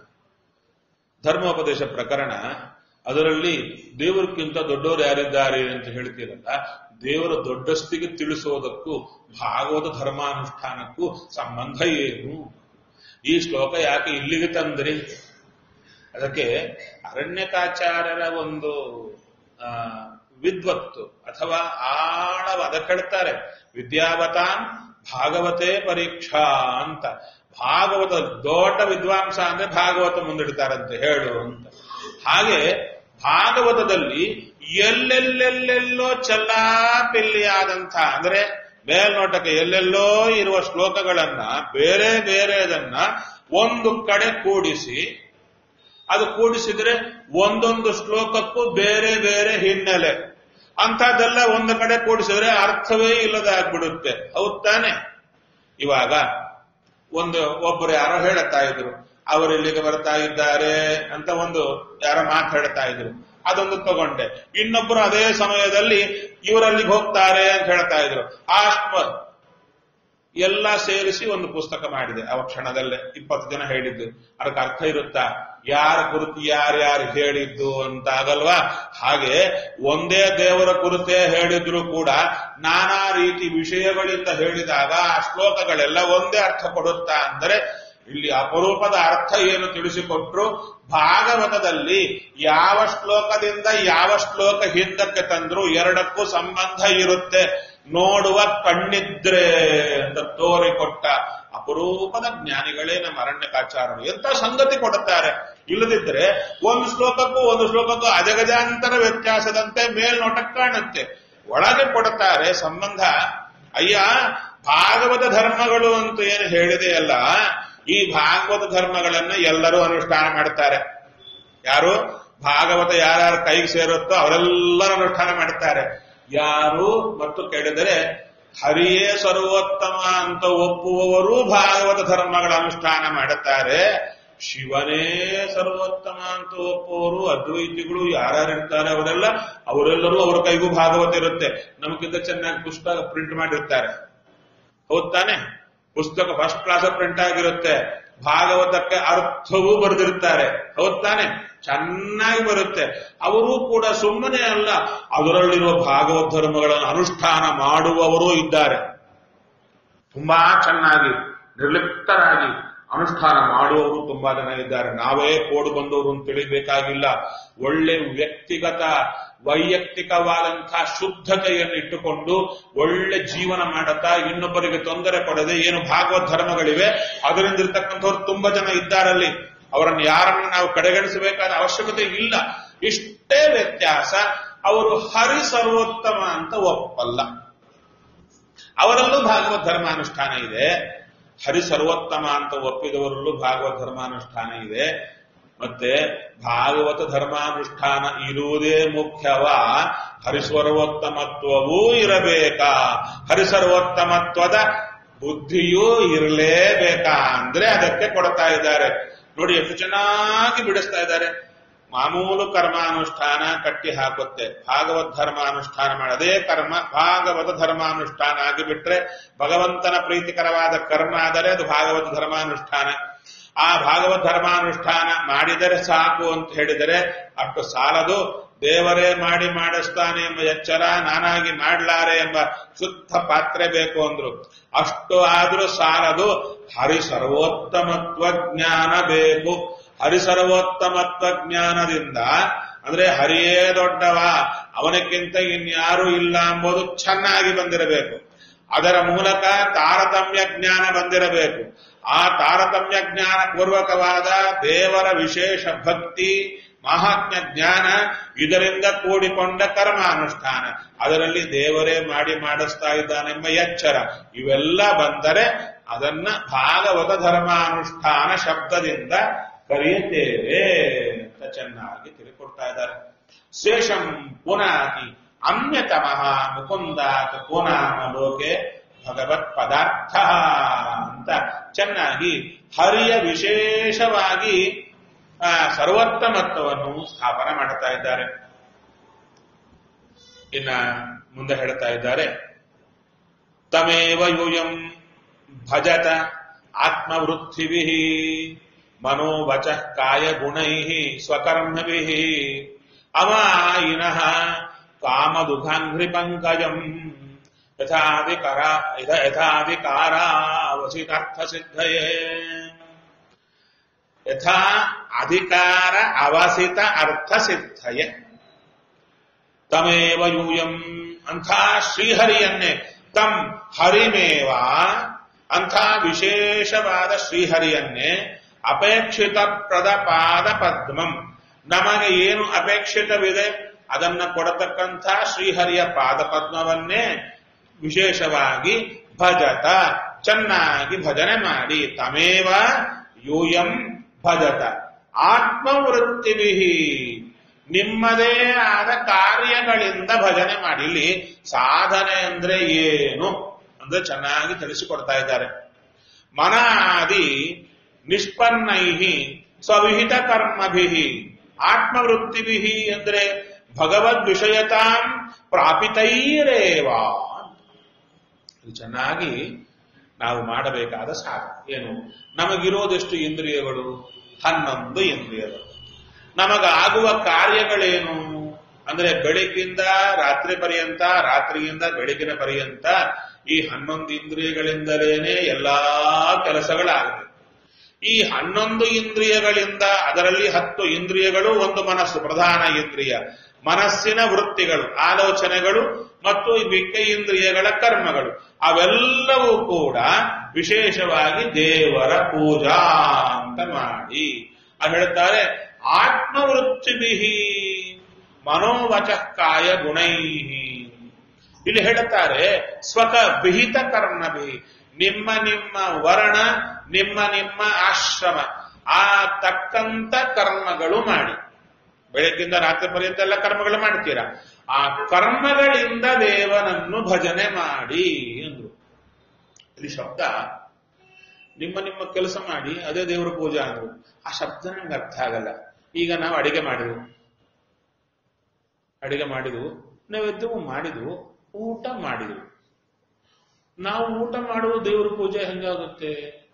ಧರ್ಮೋಪದೇಶ ಪ್ರಕರಣ ಅದರಲ್ಲಿ ದೇವರಿಗಿಂತ ದೊಡ್ಡವರು ಯಾರಿದ್ದಾರೆ ಅಂತ ಹೇಳ್ತೀರಲ್ಲ ದೇವರ ದೊಡ್ಡಸ್ತಿಗೆ ತಿಳಿಸೋದಕ್ಕೂ ಭಾಗವತ ಧರ್ಮಾನುಷ್ಠಾನಕ್ಕೂ ಸಂಬಂಧ ಏನು ಈ ಶ್ಲೋಕ ಯಾಕೆ ಇಲ್ಲಿಗೆ ತಂದ್ರಿ ಅದಕ್ಕೆ ಅರಣ್ಯಕಾಚಾರ್ಯರ ಒಂದು ಆ, ವಿದ್ವತ್ತು ಅಥವಾ ಆಳವ ಅದಕ್ಕೆ ಹೇಳ್ತಾರೆ ವಿದ್ಯಾವತಾನ್ ಭಾಗವತೆ ಪರೀಕ್ಷಾ ಅಂತ ಭಾಗವತ ದೊಡ್ಡ ವಿದ್ವಾಂಸ ಅಂದ್ರೆ ಭಾಗವತ ಮುಂದಿಡ್ತಾರಂತೆ ಹೇಳು ಅಂತ ಹಾಗೆ ಭಾಗವತದಲ್ಲಿ ಎಲ್ಲೆಲ್ಲೆಲ್ಲೆಲ್ಲೋ ಚಲ್ಲಾಪಿಲ್ಲಿಯಾದಂಥ ಅಂದ್ರೆ ಮೇಲ್ನೋಟಕ್ಕೆ ಎಲ್ಲೆಲ್ಲೋ ಇರುವ ಶ್ಲೋಕಗಳನ್ನ ಬೇರೆ ಬೇರೆದನ್ನ ಒಂದು ಕಡೆ ಕೂಡಿಸಿ ಅದು ಕೂಡಿಸಿದ್ರೆ ಒಂದೊಂದು ಶ್ಲೋಕಕ್ಕೂ ಬೇರೆ ಬೇರೆ ಹಿನ್ನೆಲೆ ಅಂಥದ್ದೆಲ್ಲ ಒಂದು ಕಡೆ ಕೂಡಿಸಿದ್ರೆ ಅರ್ಥವೇ ಇಲ್ಲದಾಗ್ಬಿಡುತ್ತೆ ಹೌದ್ ತಾನೆ ಇವಾಗ ಒಂದು ಒಬ್ಬರು ಯಾರೋ ಹೇಳುತ್ತಾ ಇದ್ರು ಅವರು ಇಲ್ಲಿಗೆ ಬರ್ತಾ ಇದ್ದಾರೆ ಅಂತ ಒಂದು ಯಾರೋ ಮಾತಾಡ್ತಾ ಇದ್ರು ಅದೊಂದು ತಗೊಂಡೆ ಇನ್ನೊಬ್ಬರು ಅದೇ ಸಮಯದಲ್ಲಿ ಇವರಲ್ಲಿಗೆ ಹೋಗ್ತಾರೆ ಅಂತ ಹೇಳ್ತಾ ಇದ್ರು ಆ ಎಲ್ಲ ಸೇರಿಸಿ ಒಂದು ಪುಸ್ತಕ ಮಾಡಿದೆ ಆ ಕ್ಷಣದಲ್ಲೇ ಇಪ್ಪತ್ತು ಜನ ಹೇಳಿದ್ದು ಅದಕ್ಕೆ ಅರ್ಥ ಇರುತ್ತಾ ಯಾರ ಕುರಿತು ಯಾರ್ಯಾರು ಹೇಳಿದ್ದು ಅಂತ ಆಗಲ್ವಾ ಹಾಗೆ ಒಂದೇ ದೇವರ ಕುರಿತೇ ಹೇಳಿದ್ರು ಕೂಡ ನಾನಾ ರೀತಿ ವಿಷಯಗಳಿಂದ ಹೇಳಿದಾಗ ಆ ಶ್ಲೋಕಗಳೆಲ್ಲ ಒಂದೇ ಅರ್ಥ ಕೊಡುತ್ತಾ ಅಂದರೆ ಇಲ್ಲಿ ಅಪರೂಪದ ಅರ್ಥ ಏನು ತಿಳಿಸಿಕೊಟ್ರು ಭಾಗವತದಲ್ಲಿ ಯಾವ ಶ್ಲೋಕದಿಂದ ಯಾವ ಶ್ಲೋಕ ಹಿಂದಕ್ಕೆ ತಂದ್ರು ಎರಡಕ್ಕೂ ಸಂಬಂಧ ಇರುತ್ತೆ ನೋಡುವ ಕಣ್ಣಿದ್ರೆ ಅಂತ ತೋರಿಕೊಟ್ಟ ಅಪರೂಪದ ಜ್ಞಾನಿಗಳೇ ನಮ್ಮ ಅರಣ್ಯಕಾಚಾರರು ಎಂತ ಸಂಗತಿ ಕೊಡುತ್ತಾರೆ ಇಲ್ಲದಿದ್ರೆ ಒಂದು ಶ್ಲೋಕಕ್ಕೂ ಒಂದು ಶ್ಲೋಕಕ್ಕೂ ಅಜಗಜಾಂತರ ವ್ಯತ್ಯಾಸದಂತೆ ಮೇಲ್ನೋಟಕ್ಕೆ ಕಾಣುತ್ತೆ ಒಳಗೆ ಕೊಡುತ್ತಾರೆ ಸಂಬಂಧ ಅಯ್ಯ ಭಾಗವತ ಧರ್ಮಗಳು ಅಂತ ಏನು ಹೇಳಿದೆಯಲ್ಲ ಈ ಭಾಗವತ ಧರ್ಮಗಳನ್ನ ಎಲ್ಲರೂ ಅನುಷ್ಠಾನ ಮಾಡ್ತಾರೆ ಯಾರು ಭಾಗವತ ಯಾರ್ಯಾರ ಕೈಗೆ ಸೇರುತ್ತೋ ಅವರೆಲ್ಲರೂ ಅನುಷ್ಠಾನ ಮಾಡ್ತಾರೆ ಯಾರು ಮತ್ತು ಕೇಳಿದರೆ ಹರಿಯೇ ಸರ್ವೋತ್ತಮ ಅಂತ ಒಪ್ಪುವವರು ಭಾಗವತ ಧರ್ಮಗಳ ಅನುಷ್ಠಾನ ಮಾಡುತ್ತಾರೆ ಶಿವನೇ ಸರ್ವೋತ್ತಮ ಅಂತ ಒಪ್ಪುವವರು ಅದ್ವೈತಿಗಳು ಯಾರ್ಯಾರು ಇರ್ತಾರೆ ಅವರೆಲ್ಲ ಅವರೆಲ್ಲರೂ ಅವರ ಕೈಗೂ ಭಾಗವತ ಇರುತ್ತೆ ನಮಗಿಂತ ಚೆನ್ನಾಗಿ ಪುಸ್ತಕ ಪ್ರಿಂಟ್ ಮಾಡಿರ್ತಾರೆ ಹೌದ್ ತಾನೆ ಪುಸ್ತಕ ಫಸ್ಟ್ ಕ್ಲಾಸ್ ಪ್ರಿಂಟ್ ಆಗಿರುತ್ತೆ ಭಾಗವತಕ್ಕೆ ಅರ್ಥವೂ ಬರೆದಿರ್ತಾರೆ ಹೌದ್ ತಾನೆ ಚೆನ್ನಾಗಿ ಬರುತ್ತೆ ಅವರು ಕೂಡ ಸುಮ್ಮನೆ ಅಲ್ಲ ಅದರಲ್ಲಿರುವ ಭಾಗವತ ಧರ್ಮಗಳನ್ನು ಅನುಷ್ಠಾನ ಮಾಡುವವರೂ ಇದ್ದಾರೆ ತುಂಬಾ ಚೆನ್ನಾಗಿ ನಿರ್ಲಿಪ್ತರಾಗಿ ಅನುಷ್ಠಾನ ಮಾಡುವವರು ತುಂಬಾ ಜನ ಇದ್ದಾರೆ ನಾವೇ ಕೋಡು ಬಂದವರು ಅಂತ ತಿಳಿಬೇಕಾಗಿಲ್ಲ ಒಳ್ಳೆ ವ್ಯಕ್ತಿಗತ ವೈಯಕ್ತಿಕವಾದಂತಹ ಶುದ್ಧತೆಯನ್ನು ಇಟ್ಟುಕೊಂಡು ಒಳ್ಳೆ ಜೀವನ ಮಾಡುತ್ತಾ ಇನ್ನೊಬ್ಬರಿಗೆ ತೊಂದರೆ ಕೊಡದೆ ಏನು ಭಾಗವತ್ ಧರ್ಮಗಳಿವೆ ಅದರಿಂದ ಇರ್ತಕ್ಕಂಥವ್ರು ತುಂಬಾ ಜನ ಇದ್ದಾರಲ್ಲಿ ಅವರನ್ನು ಯಾರನ್ನು ನಾವು ಕಡೆಗಣಿಸಬೇಕಾದ ಅವಶ್ಯಕತೆ ಇಲ್ಲ ಇಷ್ಟೇ ವ್ಯತ್ಯಾಸ ಅವರು ಹರಿ ಸರ್ವೋತ್ತಮ ಅಂತ ಒಪ್ಪಲ್ಲ ಅವರಲ್ಲೂ ಭಾಗವತ್ ಧರ್ಮಾನುಷ್ಠಾನ ಇದೆ ಹರಿ ಸರ್ವೋತ್ತಮ ಅಂತ ಒಪ್ಪಿದವರಲ್ಲೂ ಭಾಗವತ್ ಧರ್ಮಾನುಷ್ಠಾನ ಇದೆ ಮತ್ತೆ ಭಾಗವತ ಧರ್ಮಾನುಷ್ಠಾನ ಇರುವುದೇ ಮುಖ್ಯವ ಹರಿಸರ್ವೋತ್ತಮತ್ವವೂ ಇರಬೇಕಾ ಹರಿಸರ್ವೋತ್ತಮತ್ವದ ಬುದ್ಧಿಯೂ ಇರಲೇಬೇಕಾ ಅಂದ್ರೆ ಅದಕ್ಕೆ ಕೊಡ್ತಾ ಇದ್ದಾರೆ ನೋಡಿ ಎಷ್ಟು ಚೆನ್ನಾಗಿ ಬಿಡಿಸ್ತಾ ಇದ್ದಾರೆ ಮಾಮೂಲು ಕರ್ಮಾನುಷ್ಠಾನ ಕಟ್ಟಿ ಹಾಕುತ್ತೆ ಭಾಗವತ್ ಧರ್ಮಾನುಷ್ಠಾನ ಮಾಡಿ ಅದೇ ಕರ್ಮ ಭಾಗವತ ಧರ್ಮಾನುಷ್ಠಾನ ಆಗಿಬಿಟ್ರೆ ಭಗವಂತನ ಪ್ರೀತಿಕರವಾದ ಕರ್ಮ ಆದರೆ ಅದು ಭಾಗವತ ಧರ್ಮಾನುಷ್ಠಾನ ಆ ಭಾಗವತ್ ಧರ್ಮಾನುಷ್ಠಾನ ಮಾಡಿದರೆ ಸಾಕು ಅಂತ ಹೇಳಿದರೆ ಅಷ್ಟು ಸಾಲದು ದೇವರೇ ಮಾಡಿ ಮಾಡಿಸ್ತಾನೆ ಎಂಬ ಎಚ್ಚರ ನಾನಾಗಿ ಮಾಡ್ಲಾರೆ ಎಂಬ ಶುದ್ಧ ಪಾತ್ರೆ ಬೇಕು ಅಂದ್ರು ಅಷ್ಟು ಆದ್ರೂ ಸಾಲದು ಹರಿ ಸರ್ವೋತ್ತಮತ್ವ ಜ್ಞಾನ ಬೇಕು ಹರಿ ಸರ್ವೋತ್ತಮತ್ವ ಜ್ಞಾನದಿಂದ ಅಂದ್ರೆ ಹರಿಯೇ ದೊಡ್ಡವ ಅವನಕ್ಕಿಂತ ಇನ್ಯಾರೂ ಇಲ್ಲ ಎಂಬುದು ಚೆನ್ನಾಗಿ ಬಂದಿರಬೇಕು ಅದರ ಮೂಲಕ ತಾರತಮ್ಯ ಜ್ಞಾನ ಬಂದಿರಬೇಕು ಆ ತಾರತಮ್ಯ ಜ್ಞಾನ ಪೂರ್ವಕವಾದ ದೇವರ ವಿಶೇಷ ಭಕ್ತಿ ಮಹಾತ್ಮ ಜ್ಞಾನ ಇದರಿಂದ ಕೂಡಿಕೊಂಡ ಕರ್ಮಾನುಷ್ಠಾನ ಅದರಲ್ಲಿ ದೇವರೇ ಮಾಡಿ ಮಾಡಿಸ್ತಾ ಇದ್ದಾನೆಂಬ ಎಚ್ಚರ ಇವೆಲ್ಲ ಬಂದರೆ ಅದನ್ನ ಭಾಗವತ ಧರ್ಮಾನುಷ್ಠಾನ ಶಬ್ದದಿಂದ ಕರೆಯುತ್ತೇವೆ ಅಂತ ಚೆನ್ನಾಗಿ ತಿಳಿಕೊಡ್ತಾ ಇದ್ದಾರೆ ಶೇಷಂ ಪುನಾತಿ ಅನ್ಯತಮಃ ಮುಕುಂದಾತ್ ಪುನಾಮ ಲೋಕೆ ಭಗವತ್ ಪದಾರ್ಥ ಅಂತ ಚೆನ್ನಾಗಿ ಹರಿಯ ವಿಶೇಷವಾಗಿ ಆ, ಸರ್ವೋತ್ತಮತ್ವವನ್ನು ಸ್ಥಾಪನೆ ಮಾಡ್ತಾ ಇದ್ದಾರೆ ಇನ್ನ ಮುಂದೆ ಹೇಳ್ತಾ ಇದ್ದಾರೆ ತಮೇವ ಯೂಯಂ ಭಜತ ಆತ್ಮವೃತ್ತಿಭಿ ಮನೋವಚ ಕಾಯ ಗುಣೈ ಸ್ವಕರ್ಮಭಿ ಅಮಾಯಿನಃ ಕಾಮದುಘಾಂಘ್ರಿ ಪಂಕಜಂ ಯಥಾಧಿಕಾರ ಯಥಾಧಿಕಾರಾವಸಿತಾರ್ಥ ಸಿದ್ಧಯೇ ಯಥಾ ಅಧಿಕಾರ ಅವಸಿತ ಅರ್ಥ ಸಿದ್ಧಯೇ ತಮೇವ ಯೂಯಂ ಅಂಥ ಶ್ರೀಹರಿಯನ್ನೇ ತಂ ಹರಿಮೇವ ಅಂಥ ವಿಶೇಷವಾದ ಶ್ರೀಹರಿಯನ್ನೇ ಅಪೇಕ್ಷಿತ ಪ್ರದ ಪಾದ ಪದ್ಮಂ ನಮಗೆ ಏನು ಅಪೇಕ್ಷಿತವಿದೆ ಅದನ್ನ ಕೊಡತಕ್ಕಂಥ ಶ್ರೀಹರಿಯ ಪಾದ ಪದ್ಮವನ್ನೇ ವಿಶೇಷವಾಗಿ ಭಜತ ಚೆನ್ನಾಗಿ ಭಜನೆ ಮಾಡಿ ತಮೇವ ಯೂಯಂ ಭಜತ ಆತ್ಮವೃತ್ತಿಭಿ ನಿಮ್ಮದೇ ಆದ ಕಾರ್ಯಗಳಿಂದ ಭಜನೆ ಮಾಡಿ ಇಲ್ಲಿ ಸಾಧನೆ ಅಂದ್ರೆ ಏನು ಅಂದ್ರೆ ಚೆನ್ನಾಗಿ ತಿಳಿಸಿಕೊಡ್ತಾ ಇದ್ದಾರೆ ಮನಾದಿ ನಿಷ್ಪನ್ನೈ ಸ್ವವಿಹಿತ ಕರ್ಮಭಿ ಆತ್ಮವೃತ್ತಿಭಿ ಅಂದ್ರೆ ಭಗವದ್ ವಿಷಯತಾಂ ಪ್ರಾಪಿತೈರೇವ ಇದು ಚೆನ್ನಾಗಿ ನಾವು ಮಾಡಬೇಕಾದ ಸಾಧನೆ ಏನು ನಮಗಿರೋದೆಷ್ಟು ಇಂದ್ರಿಯಗಳು ಹನ್ನೊಂದು ಇಂದ್ರಿಯಗಳು ನಮಗಾಗುವ ಕಾರ್ಯಗಳೇನು ಅಂದ್ರೆ ಬೆಳಗ್ಗಿಂದ ರಾತ್ರಿ ಪರ್ಯಂತ ರಾತ್ರಿಯಿಂದ ಬೆಳಗಿನ ಪರ್ಯಂತ ಈ ಹನ್ನೊಂದು ಇಂದ್ರಿಯಗಳಿಂದಲೇನೆ ಎಲ್ಲಾ ಕೆಲಸಗಳಾಗುತ್ತೆ ಈ ಹನ್ನೊಂದು ಇಂದ್ರಿಯಗಳಿಂದ ಅದರಲ್ಲಿ ಹತ್ತು ಇಂದ್ರಿಯಗಳು ಒಂದು ಮನಸ್ಸು ಪ್ರಧಾನ ಇಂದ್ರಿಯ ಮನಸ್ಸಿನ ವೃತ್ತಿಗಳು ಆಲೋಚನೆಗಳು ಮತ್ತು ಈ ಮಿಕ್ಕ ಇಂದ್ರಿಯಗಳ ಕರ್ಮಗಳು ಅವೆಲ್ಲವೂ ಕೂಡ ವಿಶೇಷವಾಗಿ ದೇವರ ಪೂಜಾ ಅಂತ ಮಾಡಿ ಅದು ಹೇಳ್ತಾರೆ ಆತ್ಮವೃತ್ತಿಭಿ ಮನೋವಚ ಕಾಯ ಗುಣೈ ಇಲ್ಲಿ ಹೇಳುತ್ತಾರೆ ಸ್ವಕ ವಿಹಿತ ಕರ್ಮಭಿ ನಿಮ್ಮ ನಿಮ್ಮ ವರ್ಣ ನಿಮ್ಮ ನಿಮ್ಮ ಆಶ್ರಮ ಆ ತಕ್ಕಂತ ಕರ್ಮಗಳು ಮಾಡಿ ಬೆಳಗ್ಗಿಂದ ರಾತ್ರಿ ಪರ್ಯಂತ ಎಲ್ಲ ಕರ್ಮಗಳು ಮಾಡ್ತೀರಾ ಆ ಕರ್ಮಗಳಿಂದ ದೇವನನ್ನು ಭಜನೆ ಮಾಡಿ ಅಂದ್ರು ಇಲ್ಲಿ ಶಬ್ದ ನಿಮ್ಮ ನಿಮ್ಮ ಕೆಲಸ ಮಾಡಿ ಅದೇ ದೇವರ ಪೂಜೆ ಅಂದ್ರು ಆ ಶಬ್ದ ನಂಗೆ ಅರ್ಥ ಆಗಲ್ಲ ಈಗ ನಾವು ಅಡಿಗೆ ಮಾಡಿದ್ವು ಅಡಿಗೆ ಮಾಡಿದ್ವು ನೈವೇದ್ಯವು ಮಾಡಿದ್ವು ಊಟ ಮಾಡಿದ್ವು ನಾವು ಊಟ ಮಾಡುವ ದೇವರ ಪೂಜೆ ಹೆಂಗಾಗುತ್ತೆ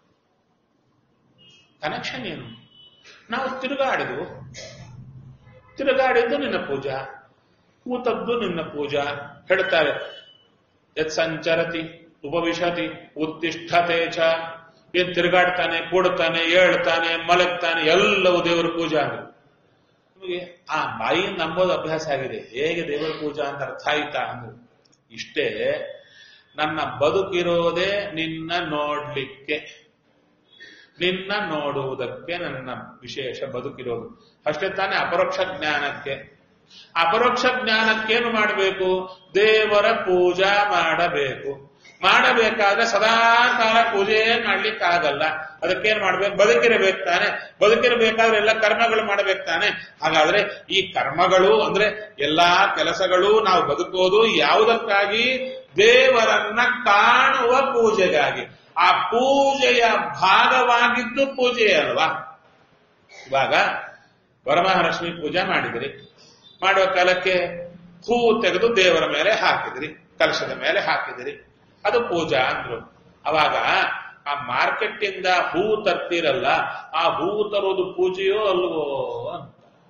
ಕನೆಕ್ಷನ್ ಏನು ನಾವು ತಿರುಗಾಡಿದ್ವು ತಿರುಗಾಡಿದ್ದು ನಿನ್ನ ಪೂಜಾ ಕೂತದ್ದು ನಿನ್ನ ಪೂಜಾ ಹೇಳ್ತಾರೆ ಯತ್ ಸಂಚರತಿ ಉಪವಿಶತಿ ಉತ್ತಿಷ್ಠತೆ ಚ ಏನ್ ತಿರುಗಾಡ್ತಾನೆ ಕೂಡ್ತಾನೆ ಏಳ್ತಾನೆ ಮಲಗ್ತಾನೆ ಎಲ್ಲವೂ ದೇವರ ಪೂಜಾ ಆಗುತ್ತೆ ನಿಮಗೆ ಆ ಬಾಯಿಯಿಂದ ನಂಬೋದು ಅಭ್ಯಾಸ ಆಗಿದೆ ಹೇಗೆ ದೇವರ ಪೂಜಾ ಅಂತ ಅರ್ಥ ಆಯ್ತಾ ಅಂದ್ರೆ ಇಷ್ಟೇ ನನ್ನ ಬದುಕಿರೋದೇ ನಿನ್ನ ನೋಡ್ಲಿಕ್ಕೆ ನಿನ್ನ ನೋಡುವುದಕ್ಕೆ ನನ್ನ ವಿಶೇಷ ಬದುಕಿರೋದು ಅಷ್ಟೇ ತಾನೇ ಅಪರೋಕ್ಷ ಜ್ಞಾನಕ್ಕೆ ಅಪರೋಕ್ಷ ಜ್ಞಾನಕ್ಕೇನು ಮಾಡಬೇಕು ದೇವರ ಪೂಜಾ ಮಾಡಬೇಕು ಮಾಡಬೇಕಾದ್ರೆ ಸದಾ ಕಾಲ ಪೂಜೆ ಮಾಡ್ಲಿಕ್ಕಾಗಲ್ಲ ಅದಕ್ಕೇನ್ ಮಾಡ್ಬೇಕು ಬದುಕಿರಬೇಕು ತಾನೆ ಬದುಕಿರಬೇಕಾದ್ರೆ ಎಲ್ಲ ಕರ್ಮಗಳು ಮಾಡಬೇಕು ತಾನೆ ಹಾಗಾದ್ರೆ ಈ ಕರ್ಮಗಳು ಅಂದ್ರೆ ಎಲ್ಲಾ ಕೆಲಸಗಳು ನಾವು ಬದುಕೋದು ಯಾವುದಕ್ಕಾಗಿ ದೇವರನ್ನ ಕಾಣುವ ಪೂಜೆಗಾಗಿ ಆ ಪೂಜೆಯ ಭಾಗವಾಗಿದ್ದು ಪೂಜೆ ಅಲ್ವಾ ಇವಾಗ ವರಮಹಾಲಕ್ಷ್ಮಿ ಪೂಜೆ ಮಾಡಿದಿರಿ ಮಾಡುವ ಕಾಲಕ್ಕೆ ಹೂವು ತೆಗೆದು ದೇವರ ಮೇಲೆ ಹಾಕಿದಿರಿ ಕಲಶದ ಮೇಲೆ ಹಾಕಿದಿರಿ ಅದು ಪೂಜಾ ಅಂದ್ರು ಅವಾಗ ಆ ಮಾರ್ಕೆಟ್ ಇಂದ ಹೂವು ತರ್ತೀರಲ್ಲ ಆ ಹೂವು ತರೋದು ಪೂಜೆಯೋ ಅಲ್ವೋ ಅಂತ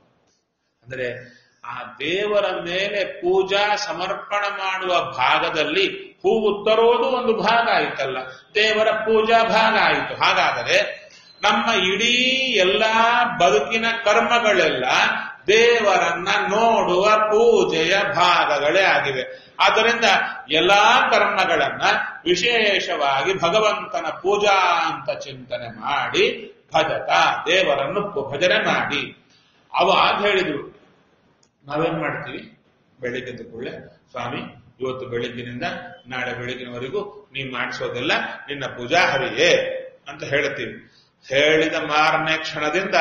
ಅಂದ್ರೆ ಆ ದೇವರ ಮೇಲೆ ಪೂಜಾ ಸಮರ್ಪಣ ಮಾಡುವ ಭಾಗದಲ್ಲಿ ಹೂವು ತರೋದು ಒಂದು ಭಾಗ ಆಯ್ತಲ್ಲ ದೇವರ ಪೂಜಾ ಭಾಗ ಆಯಿತು ಹಾಗಾದರೆ ನಮ್ಮ ಇಡೀ ಎಲ್ಲಾ ಬದುಕಿನ ಕರ್ಮಗಳೆಲ್ಲ ದೇವರನ್ನ ನೋಡುವ ಪೂಜೆಯ ಭಾಗಗಳೇ ಆಗಿವೆ ಆದ್ದರಿಂದ ಎಲ್ಲಾ ಕರ್ಮಗಳನ್ನ ವಿಶೇಷವಾಗಿ ಭಗವಂತನ ಪೂಜಾ ಅಂತ ಚಿಂತನೆ ಮಾಡಿ ಭಜತ ದೇವರನ್ನು ಭಜನೆ ಮಾಡಿ ಅವಾಗ ಹೇಳಿದ್ರು ನಾವೇನ್ ಮಾಡ್ತೀವಿ ಬೆಳಿಗ್ಗೆ ಕೂಡಲೇ ಸ್ವಾಮಿ ಇವತ್ತು ಬೆಳಿಗ್ಗಿನಿಂದ ನಾಳೆ ಬೆಳಗಿನವರೆಗೂ ನೀನ್ ಮಾಡಿಸೋದೆಲ್ಲ ನಿನ್ನ ಪೂಜಾ ಹರಿಯೇ ಅಂತ ಹೇಳ್ತೀವಿ ಹೇಳಿದ ಮಾರನೇ ಕ್ಷಣದಿಂದ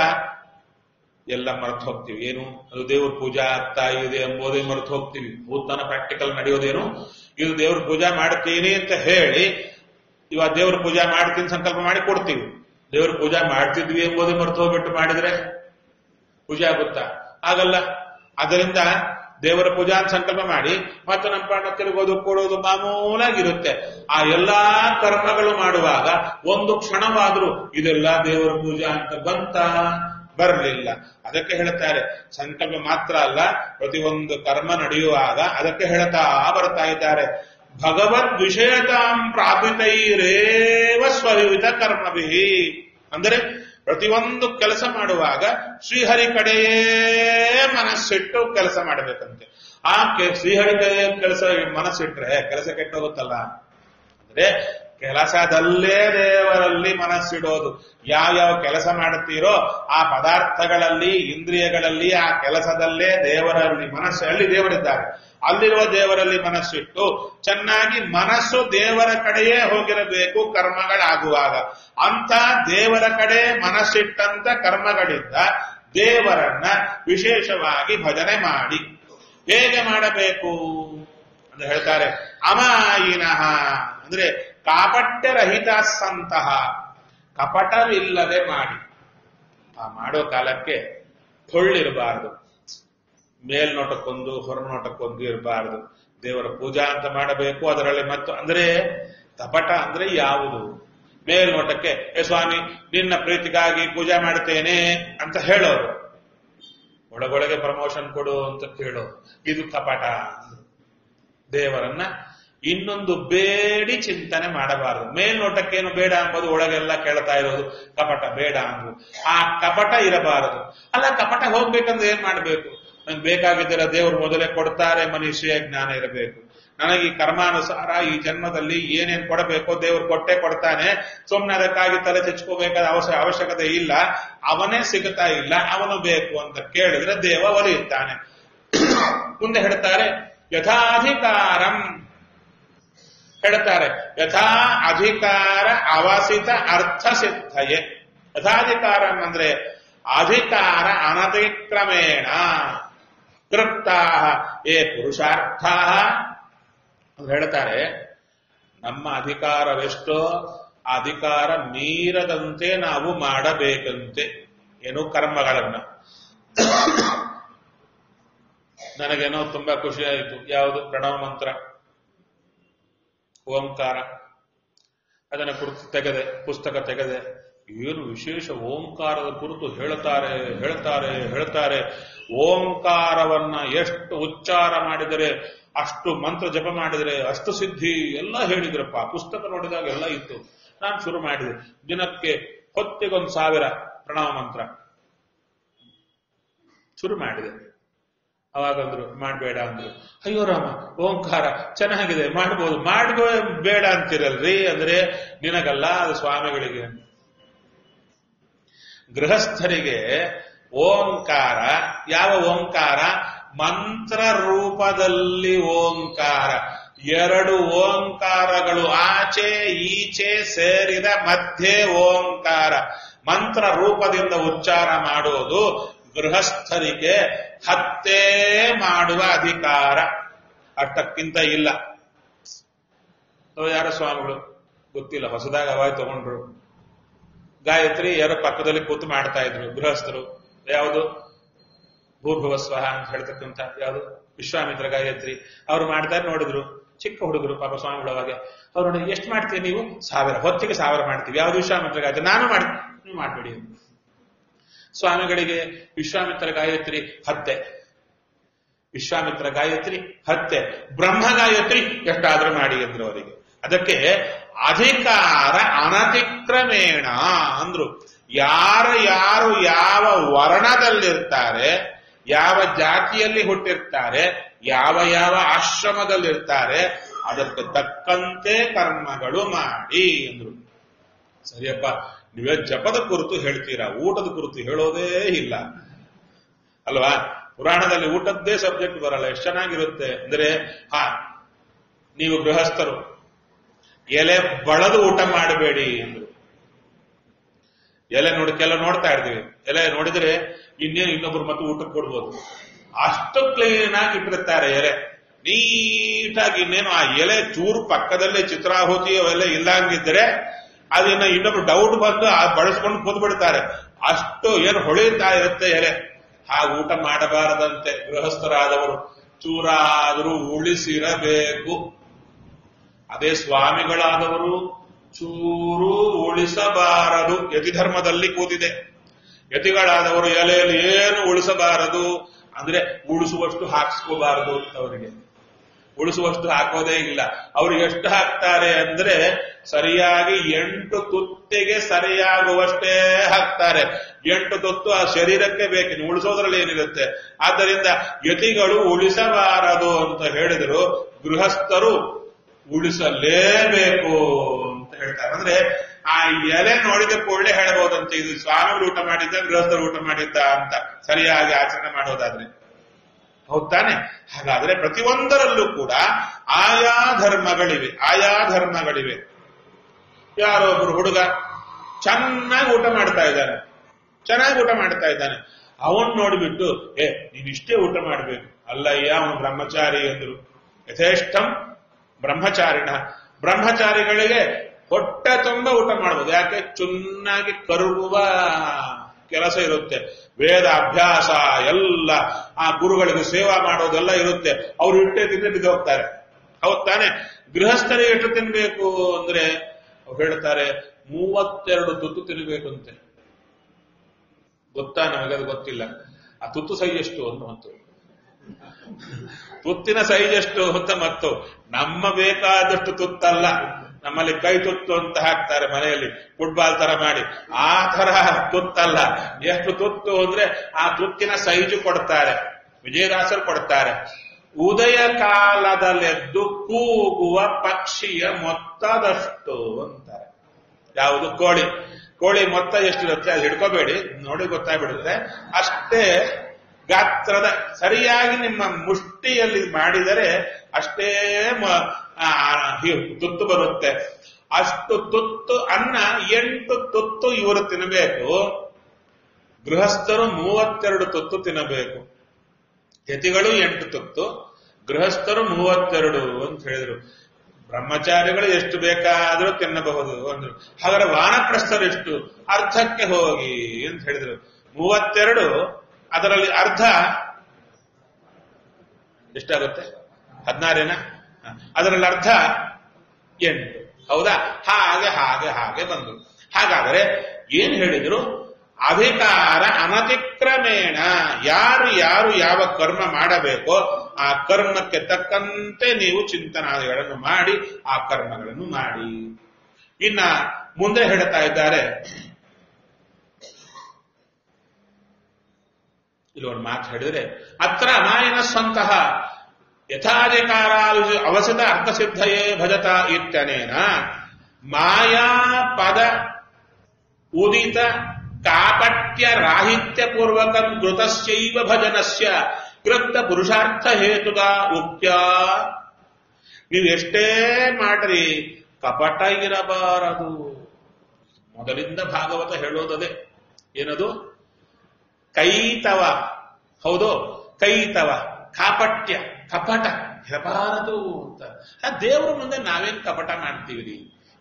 ಎಲ್ಲ ಮರೆತು ಹೋಗ್ತೀವಿ ಏನು ಅದು ದೇವ್ರ ಪೂಜಾ ಆಗ್ತಾ ಇದೆ ಎಂಬುದೇ ಮರೆತು ಹೋಗ್ತೀವಿ ಭೂತನ ಪ್ರಾಕ್ಟಿಕಲ್ ನಡೆಯೋದೇನು ಇದು ದೇವ್ರ ಪೂಜಾ ಮಾಡ್ತೀನಿ ಅಂತ ಹೇಳಿ ಇವಾಗ ದೇವ್ರ ಪೂಜಾ ಮಾಡ್ತೀನಿ ಸಂಕಲ್ಪ ಮಾಡಿ ಕೊಡ್ತೀವಿ ದೇವ್ರ ಪೂಜಾ ಮಾಡ್ತಿದ್ವಿ ಎಂಬುದೇ ಮರೆತು ಹೋಗ್ಬಿಟ್ಟು ಮಾಡಿದ್ರೆ ಪೂಜೆ ಆಗುತ್ತಾ ಆಗಲ್ಲ ಅದರಿಂದ ದೇವರ ಪೂಜಾ ಅಂತ ಸಂಕಲ್ಪ ಮಾಡಿ ಮತ್ತೆ ನಮ್ಮ ಪಾಠ ತಿರುಗೋದು ಕೊಡೋದು ಮಾಮೂಲಾಗಿರುತ್ತೆ ಆ ಎಲ್ಲಾ ಕರ್ಮಗಳು ಮಾಡುವಾಗ ಒಂದು ಕ್ಷಣವಾದ್ರೂ ಇದೆಲ್ಲ ದೇವರ ಪೂಜಾ ಅಂತ ಬಂತ ಬರಲಿಲ್ಲ ಅದಕ್ಕೆ ಹೇಳ್ತಾರೆ ಸಂಕಲ್ಪ ಮಾತ್ರ ಅಲ್ಲ ಪ್ರತಿಯೊಂದು ಕರ್ಮ ನಡೆಯುವಾಗ ಅದಕ್ಕೆ ಹೇಳ್ತಾ ಬರ್ತಾ ಇದ್ದಾರೆ ಭಗವದ್ ವಿಷಯತಾಂ ಪ್ರಾಪಿತೈರೇವ ಸ್ವವಿವಿಧ ಕರ್ಮಭಿ ಅಂದರೆ ಪ್ರತಿಯೊಂದು ಕೆಲಸ ಮಾಡುವಾಗ ಶ್ರೀಹರಿ ಕಡೆಯೇ ಮನಸ್ಸಿಟ್ಟು ಕೆಲಸ ಮಾಡಬೇಕಂತೆ ಆ ಕೆ- ಶ್ರೀಹರಿ ಕಡೆಯೇ ಕೆಲಸ ಮನಸ್ಸಿಟ್ರೆ ಕೆಲಸ ಕೆಟ್ಟೋಗುತ್ತಲ್ಲ ಅಂದ್ರೆ ಕೆಲಸದಲ್ಲೇ ದೇವರಲ್ಲಿ ಮನಸ್ಸಿಡೋದು ಯಾವ್ಯಾವ ಕೆಲಸ ಮಾಡುತ್ತೀರೋ ಆ ಪದಾರ್ಥಗಳಲ್ಲಿ ಇಂದ್ರಿಯಗಳಲ್ಲಿ ಆ ಕೆಲಸದಲ್ಲೇ ದೇವರಲ್ಲಿ ಮನಸ್ಸು ಅಲ್ಲಿ ದೇವರಿದ್ದಾರೆ ಅಲ್ಲಿರುವ ದೇವರಲ್ಲಿ ಮನಸ್ಸಿಟ್ಟು ಚೆನ್ನಾಗಿ ಮನಸ್ಸು ದೇವರ ಕಡೆಯೇ ಹೋಗಿರಬೇಕು ಕರ್ಮಗಳಾಗುವಾಗ ಅಂತ ದೇವರ ಕಡೆ ಮನಸ್ಸಿಟ್ಟಂತ ಕರ್ಮಗಳಿಂದ ದೇವರನ್ನ ವಿಶೇಷವಾಗಿ ಭಜನೆ ಮಾಡಿ ಹೇಗೆ ಮಾಡಬೇಕು ಅಂತ ಹೇಳ್ತಾರೆ ಅಮಾಯಿನಃ ಅಂದ್ರೆ ಕಾಪಟ್ಯರಹಿತ ಸಂತಹ ಕಪಟವಿಲ್ಲದೆ ಮಾಡಿ ಆ ಮಾಡೋ ಕಾಲಕ್ಕೆ ಟೊಳ್ಳಿರಬಾರದು ಮೇಲ್ನೋಟಕ್ಕೊಂದು ಹೊರನೋಟಕ್ಕೊಂದು ಇರಬಾರದು ದೇವರ ಪೂಜಾ ಅಂತ ಮಾಡಬೇಕು ಅದರಲ್ಲಿ ಮತ್ತು ಅಂದ್ರೆ ಕಪಟ ಅಂದ್ರೆ ಯಾವುದು ಮೇಲ್ನೋಟಕ್ಕೆ ಏ ಸ್ವಾಮಿ ನಿನ್ನ ಪ್ರೀತಿಗಾಗಿ ಪೂಜೆ ಮಾಡ್ತೇನೆ ಅಂತ ಹೇಳೋರು ಒಳಗೊಳಗೆ ಪ್ರಮೋಷನ್ ಕೊಡು ಅಂತ ಕೇಳೋರು ಇದು ಕಪಟ ಅಂದ್ರು. ದೇವರನ್ನ ಇನ್ನೊಂದು ಬೇಡಿ ಚಿಂತನೆ ಮಾಡಬಾರದು ಮೇಲ್ನೋಟಕ್ಕೇನು ಬೇಡ ಅಂಬೋದು ಒಳಗೆಲ್ಲ ಕೇಳ್ತಾ ಇರೋದು ಕಪಟ ಬೇಡ ಅಂದ್ರು ಆ ಕಪಟ ಇರಬಾರದು ಅಲ್ಲ ಕಪಟ ಹೋಗ್ಬೇಕಂದ್ರೆ ಏನ್ ಮಾಡ್ಬೇಕು ನಂಗೆ ಬೇಕಾಗಿದ್ದರ ದೇವರು ಮೊದಲೇ ಕೊಡ್ತಾರೆ ಮನುಷ್ಯ ಜ್ಞಾನ ಇರಬೇಕು ನನಗೆ ಈ ಕರ್ಮಾನುಸಾರ ಈ ಜನ್ಮದಲ್ಲಿ ಏನೇನ್ ಕೊಡಬೇಕೋ ದೇವರು ಕೊಟ್ಟೆ ಕೊಡ್ತಾನೆ ಸುಮ್ಮನೆ ಅದಕ್ಕಾಗಿ ತಲೆ ತೆಚ್ಕೋಬೇಕಾದ ಅವಶ್ಯ ಅವಶ್ಯಕತೆ ಇಲ್ಲ ಅವನೇ ಸಿಗುತ್ತಾ ಇಲ್ಲ ಅವನು ಬೇಕು ಅಂತ ಕೇಳಿದ್ರೆ ದೇವ ಒಲಿಯುತ್ತಾನೆ ಮುಂದೆ ಹೇಳ್ತಾರೆ ಯಥಾಧಿಕಾರಂ ಹೇಳ್ತಾರೆ ಯಥಾ ಅಧಿಕಾರ ಅವಸಿತ ಅರ್ಥ ಸಿದ್ಧಯೇ ಯಥಾಧಿಕಾರಂ ಅಂದ್ರೆ ಅಧಿಕಾರ ಅನತಿಕ್ರಮೇಣ ಕೃಪ್ತಾ ಏ ಪುರುಷಾರ್ಥಾ ಅಂತ ಹೇಳ್ತಾರೆ ನಮ್ಮ ಅಧಿಕಾರವೆಷ್ಟೋ ಆ ಅಧಿಕಾರ ಮೀರದಂತೆ ನಾವು ಮಾಡಬೇಕಂತೆ ಏನು ಕರ್ಮಗಳನ್ನ ನನಗೇನೋ ತುಂಬಾ ಖುಷಿ ಆಯಿತು ಯಾವುದು ಪ್ರಣವ ಮಂತ್ರ ಓಂಕಾರ ಅದನ್ನ ಕುರಿತು ತೆಗೆದೆ ಪುಸ್ತಕ ತೆಗೆದೆ ಏನು ವಿಶೇಷ ಓಂಕಾರದ ಕುರಿತು ಹೇಳ್ತಾರೆ ಹೇಳ್ತಾರೆ ಹೇಳ್ತಾರೆ ಓಂಕಾರವನ್ನ ಎಷ್ಟು ಉಚ್ಚಾರ ಮಾಡಿದರೆ ಅಷ್ಟು ಮಂತ್ರ ಜಪ ಮಾಡಿದರೆ ಅಷ್ಟು ಸಿದ್ಧಿ ಎಲ್ಲ ಹೇಳಿದ್ರಪ್ಪ ಪುಸ್ತಕ ನೋಡಿದಾಗ ಎಲ್ಲ ಇತ್ತು ನಾನು ಶುರು ಮಾಡಿದೆ ದಿನಕ್ಕೆ ಹೊತ್ತಿಗೊಂದು ಸಾವಿರ ಪ್ರಣವ ಮಂತ್ರ ಶುರು ಮಾಡಿದೆ ಅವಾಗಂದ್ರು ಮಾಡಬೇಡ ಅಂದ್ರು ಅಯ್ಯೋ ರಾಮ ಓಂಕಾರ ಚೆನ್ನಾಗಿದೆ ಮಾಡ್ಬೋದು ಮಾಡ್ಬೋ ಬೇಡ ಅಂತಿರಲ್ರಿ ಅಂದ್ರೆ ನಿನಗಲ್ಲ ಅದು ಸ್ವಾಮಿಗಳಿಗೆ ಗೃಹಸ್ಥರಿಗೆ ಓಂಕಾರ ಯಾವ ಓಂಕಾರ ಮಂತ್ರ ರೂಪದಲ್ಲಿ ಓಂಕಾರ ಎರಡು ಓಂಕಾರಗಳು ಆಚೆ ಈಚೆ ಸೇರಿದ ಮಧ್ಯೆ ಓಂಕಾರ ಮಂತ್ರ ರೂಪದಿಂದ ಉಚ್ಚಾರ ಮಾಡುವುದು ಗೃಹಸ್ಥರಿಗೆ ಹತ್ತೇ ಮಾಡುವ ಅಧಿಕಾರ ಅಷ್ಟಕ್ಕಿಂತ ಇಲ್ಲ ಯಾರ ಸ್ವಾಮಿಗಳು ಗೊತ್ತಿಲ್ಲ ಹೊಸದಾಗ ಅವಾಗ ತಗೊಂಡ್ರು ಗಾಯತ್ರಿ ಯಾರೋ ಪಕ್ಕದಲ್ಲಿ ಕೂತು ಮಾಡ್ತಾ ಇದ್ರು ಗೃಹಸ್ಥರು ಯಾವುದು ಭೂರ್ಭುವಸ್ವ ಅಂತ ಹೇಳ್ತಕ್ಕಂಥ ಯಾವುದು ವಿಶ್ವಾಮಿತ್ರ ಗಾಯತ್ರಿ ಅವ್ರು ಮಾಡ್ತಾರೆ ನೋಡಿದ್ರು ಚಿಕ್ಕ ಹುಡುಗರು ಪಾಪ ಸ್ವಾಮಿಗಳು ಅವಾಗ ಅವ್ರು ನೋಡಿ ಎಷ್ಟು ಮಾಡ್ತೀವಿ ನೀವು ಸಾವಿರ ಹೊತ್ತಿಗೆ ಸಾವಿರ ಮಾಡ್ತೀವಿ ಯಾವ್ದು ವಿಶ್ವಾಮಿತ್ರ ಗಾಯತ್ರಿ ನಾನು ಮಾಡ್ತೀನಿ ನೀವು ಮಾಡ್ಬೇಡಿ ಸ್ವಾಮಿಗಳಿಗೆ ವಿಶ್ವಾಮಿತ್ರ ಗಾಯತ್ರಿ ಹತ್ತೆ ವಿಶ್ವಾಮಿತ್ರ ಗಾಯತ್ರಿ ಹತ್ತೆ ಬ್ರಹ್ಮ ಗಾಯತ್ರಿ ಎಷ್ಟಾದ್ರೂ ಮಾಡಿ ಅಂದ್ರು ಅವರಿಗೆ ಅದಕ್ಕೆ ಅಧಿಕಾರ ಅನತಿಕ್ರಮೇಣ ಅಂದ್ರು ಯಾರು ಯಾರು ಯಾವ ವರ್ಣದಲ್ಲಿರ್ತಾರೆ ಯಾವ ಜಾತಿಯಲ್ಲಿ ಹುಟ್ಟಿರ್ತಾರೆ ಯಾವ ಯಾವ ಆಶ್ರಮದಲ್ಲಿರ್ತಾರೆ ಅದಕ್ಕೆ ತಕ್ಕಂತೆ ಕರ್ಮಗಳು ಮಾಡಿ ಅಂದ್ರು ಸರಿಯಪ್ಪ ನೀವೇ ಜಪದ ಕುರಿತು ಹೇಳ್ತೀರಾ ಊಟದ ಕುರಿತು ಹೇಳೋದೇ ಇಲ್ಲ ಅಲ್ವಾ ಪುರಾಣದಲ್ಲಿ ಊಟದ್ದೇ ಸಬ್ಜೆಕ್ಟ್ ಬರಲ್ಲ ಎಷ್ಟು ಚೆನ್ನಾಗಿರುತ್ತೆ ಅಂದ್ರೆ ಹಾ ನೀವು ಗೃಹಸ್ಥರು ಎಲೆ ಬಳದು ಊಟ ಮಾಡಬೇಡಿ ಅಂದ್ರು ಎಲೆ ನೋಡಿ ಕೆಲ ನೋಡ್ತಾ ಇರ್ತೀವಿ ಎಲೆ ನೋಡಿದ್ರೆ ಇನ್ನೇನು ಇನ್ನೊಬ್ರು ಮತ್ತೆ ಊಟಕ್ಕೆ ಕೊಡ್ಬೋದು ಅಷ್ಟು ಕ್ಲೀನ್ ಆಗಿ ಇಟ್ಟಿರ್ತಾರೆ ಎಲೆ ನೀಟಾಗಿ ಇನ್ನೇನು ಆ ಎಲೆ ಚೂರು ಪಕ್ಕದಲ್ಲೇ ಚಿತ್ರಾಹುತಿ ಅವೆಲ್ಲ ಇಲ್ಲಂಗಿದ್ರೆ ಅದನ್ನ ಇನ್ನೊಬ್ರು ಡೌಟ್ ಬಂದು ಆ ಬಳಸ್ಕೊಂಡು ಕೂತ್ ಬಿಡ್ತಾರೆ ಅಷ್ಟು ಏನು ಹೊಳಿತಾ ಇರುತ್ತೆ ಎಲೆ ಹಾಗೆ ಊಟ ಮಾಡಬಾರದಂತೆ ಗೃಹಸ್ಥರಾದವರು ಚೂರಾದರೂ ಉಳಿಸಿರಬೇಕು ಅದೇ ಸ್ವಾಮಿಗಳಾದವರು ಚೂರು ಉಳಿಸಬಾರದು ಯತಿ ಧರ್ಮದಲ್ಲಿ ಕೂತಿದೆ ಯತಿಗಳಾದವರು ಎಲೆಯಲ್ಲಿ ಏನು ಉಳಿಸಬಾರದು ಅಂದ್ರೆ ಉಳಿಸುವಷ್ಟು ಹಾಕ್ಸ್ಕೋಬಾರದು ಅಂತ ಅವರಿಗೆ ಉಳಿಸುವಷ್ಟು ಹಾಕೋದೇ ಇಲ್ಲ ಅವ್ರು ಎಷ್ಟು ಹಾಕ್ತಾರೆ ಅಂದ್ರೆ ಸರಿಯಾಗಿ ಎಂಟು ತುತ್ತಿಗೆ ಸರಿಯಾಗುವಷ್ಟೇ ಹಾಕ್ತಾರೆ ಎಂಟು ತುತ್ತು ಆ ಶರೀರಕ್ಕೆ ಬೇಕಿನ್ನು ಉಳಿಸೋದ್ರಲ್ಲಿ ಏನಿರುತ್ತೆ ಆದ್ದರಿಂದ ಯತಿಗಳು ಉಳಿಸಬಾರದು ಅಂತ ಹೇಳಿದ್ರು ಗೃಹಸ್ಥರು ಉಳಿಸಲೇಬೇಕು ಅಂತ ಹೇಳ್ತಾರೆ ಅಂದ್ರೆ ಆ ಎಲೆ ನೋಡಿದ ಕೂಡಲೇ ಹೇಳಬಹುದಂತೆ ಇದು ಸ್ವಾಮಿಗಳು ಊಟ ಮಾಡಿದ್ದ ಗೃಹಸ್ಥರು ಊಟ ಮಾಡಿದ್ದ ಅಂತ ಸರಿಯಾಗಿ ಆಚರಣೆ ಮಾಡೋದಾದ್ರೆ ಹೌದ್ ತಾನೆ ಹಾಗಾದ್ರೆ ಪ್ರತಿಯೊಂದರಲ್ಲೂ ಕೂಡ ಆಯಾ ಧರ್ಮಗಳಿವೆ ಆಯಾ ಧರ್ಮಗಳಿವೆ ಯಾರೋ ಒಬ್ರು ಹುಡುಗ ಚೆನ್ನಾಗಿ ಊಟ ಮಾಡ್ತಾ ಇದ್ದಾನೆ ಚೆನ್ನಾಗಿ ಊಟ ಮಾಡ್ತಾ ಇದ್ದಾನೆ ಅವನ್ ನೋಡಿಬಿಟ್ಟು ಏ ನೀನ್ ಇಷ್ಟೇ ಊಟ ಮಾಡ್ಬೇಕು ಅಲ್ಲಯ್ಯ ಅವನು ಬ್ರಹ್ಮಚಾರಿ ಎಂದ್ರು ಯಥೇಷ್ಟಂ ಬ್ರಹ್ಮಚಾರಿಣ ಬ್ರಹ್ಮಚಾರಿಗಳಿಗೆ ಹೊಟ್ಟೆ ತುಂಬ ಊಟ ಮಾಡ್ಬೋದು ಯಾಕೆ ಚೆನ್ನಾಗಿ ಕರುಗುವ ಕೆಲಸ ಇರುತ್ತೆ ವೇದ ಅಭ್ಯಾಸ ಎಲ್ಲ ಆ ಗುರುಗಳಿಗೆ ಸೇವಾ ಮಾಡೋದೆಲ್ಲ ಇರುತ್ತೆ ಅವ್ರು ಇಟ್ಟೆ ತಿಂದ್ರೆ ಬಿದ್ದು ಹೋಗ್ತಾರೆ ಹೌದ್ ತಾನೆ ಗೃಹಸ್ಥರಿಗೆ ಎಷ್ಟು ತಿನ್ಬೇಕು ಅಂದ್ರೆ ಅವ್ರು ಹೇಳ್ತಾರೆ ಮೂವತ್ತೆರಡು ತುತ್ತು ತಿನ್ನಬೇಕಂತೆ ಗೊತ್ತಾ ನಮಗದು ಗೊತ್ತಿಲ್ಲ ಆ ತುತ್ತು ಸೈ ಎಷ್ಟು ಅಂತ ಮತ್ತು ತುತ್ತಿನ ಸೈಜ್ ಎಷ್ಟು ಅಂತ ಮತ್ತು ನಮ್ಮ ಬೇಕಾದಷ್ಟು ತುತ್ತಲ್ಲ ನಮ್ಮಲ್ಲಿ ಕೈ ತುತ್ತು ಅಂತ ಹಾಕ್ತಾರೆ ಮನೆಯಲ್ಲಿ ಫುಟ್ಬಾಲ್ ತರ ಮಾಡಿ ಆ ತರ ತುತ್ತಲ್ಲ ಎಷ್ಟು ತುತ್ತು ಅಂದ್ರೆ ಆ ತುತ್ತಿನ ಸೈಜು ಕೊಡ್ತಾರೆ ವಿಜಯದಾಸರು ಕೊಡ್ತಾರೆ ಉದಯ ಕಾಲದಲ್ಲೆದ್ದು ಕೂಗುವ ಪಕ್ಷಿಯ ಮೊತ್ತದಷ್ಟು ಅಂತಾರೆ ಯಾವುದು ಕೋಳಿ ಕೋಳಿ ಮೊತ್ತ ಎಷ್ಟಿರುತ್ತೆ ಅದು ಹಿಡ್ಕೋಬೇಡಿ ನೋಡಿ ಗೊತ್ತಾಗ್ಬಿಡುತ್ತೆ ಅಷ್ಟೇ ಗಾತ್ರದ ಸರಿಯಾಗಿ ನಿಮ್ಮ ಮುಷ್ಟಿಯಲ್ಲಿ ಮಾಡಿದರೆ ಅಷ್ಟೇ ಮ- ಆ, ಹಿ- ತುತ್ತು ಬರುತ್ತೆ ಅಷ್ಟು ತುತ್ತು ಅನ್ನ ಎಂಟು ತುತ್ತು ಇವರು ತಿನ್ನಬೇಕು ಗೃಹಸ್ಥರು ಮೂವತ್ತೆರಡು ತುತ್ತು ತಿನ್ನಬೇಕು ಯತಿಗಳು ಎಂಟು ತುತ್ತು ಗೃಹಸ್ಥರು ಮೂವತ್ತೆರಡು ಅಂತ ಹೇಳಿದ್ರು ಬ್ರಹ್ಮಚಾರಿಗಳು ಎಷ್ಟು ಬೇಕಾದರೂ ತಿನ್ನಬಹುದು ಅಂದ್ರು ಹಾಗಾದ್ರೆ ವಾನಪ್ರಸ್ಥರು ಎಷ್ಟು ಅರ್ಧಕ್ಕೆ ಹೋಗಿ ಅಂತ ಹೇಳಿದ್ರು ಮೂವತ್ತೆರಡು ಅದರಲ್ಲಿ ಅರ್ಧ ಎಷ್ಟಾಗುತ್ತೆ ಹದಿನಾರೇನ ಅದರಲ್ಲಿ ಅರ್ಧ ಎಂಟು ಹೌದಾ ಹಾಗೆ ಹಾಗೆ ಹಾಗೆ ಬಂದು ಹಾಗಾದರೆ ಏನ್ ಹೇಳಿದ್ರು ಅಧಿಕಾರ ಅನತಿಕ್ರಮೇಣ ಯಾರು ಯಾರು ಯಾವ ಕರ್ಮ ಮಾಡಬೇಕೋ ಆ ಕರ್ಮಕ್ಕೆ ತಕ್ಕಂತೆ ನೀವು ಚಿಂತನಾದಿಗಳನ್ನು ಮಾಡಿ ಆ ಕರ್ಮಗಳನ್ನು ಮಾಡಿ ಇನ್ನ ಮುಂದೆ ಹೇಳ್ತಾ ಇದ್ದಾರೆ ಇಲ್ಲಿ ಒಂದು ಮಾತು ಹೇಳಿದ್ರೆ ಅತ್ರ ಅಮಾಯನ ಸ್ವಂತಹ ಯಥಾಧಿಕಾರ ಅವಸದ ಅರ್ಥಸಿದ್ಧಯೇ ಭಜತ ಇತ್ಯನೇನ ಮಾಯಾ ಪದ ಉದಿತ ಕಾಪಟ್ಯ ರಾಹಿತ್ಯ ಪೂರ್ವಕಂ ಕೃತಸ್ಯೈವ ಭಜನಸ್ಯ ಕೃತ ಪುರುಷಾರ್ಥ ಹೇತುದ ಉಕ್ತ್ಯ ನೀವು ಎಷ್ಟೇ ಮಾಡ್ರಿ ಕಪಟ ಇರಬಾರದು ಮೊದಲಿಂದ ಭಾಗವತ ಹೇಳೋದದೇ ಏನದು ಕೈತವ ಹೌದು ಕೈತವ ಕಾಪಟ್ಯ ಕಪಟ ಇರಬಾರದು ಅಂತ ಆ ದೇವರ ಮುಂದೆ ನಾವೇನ್ ಕಪಟ ಮಾಡ್ತೀವಿ ರೀ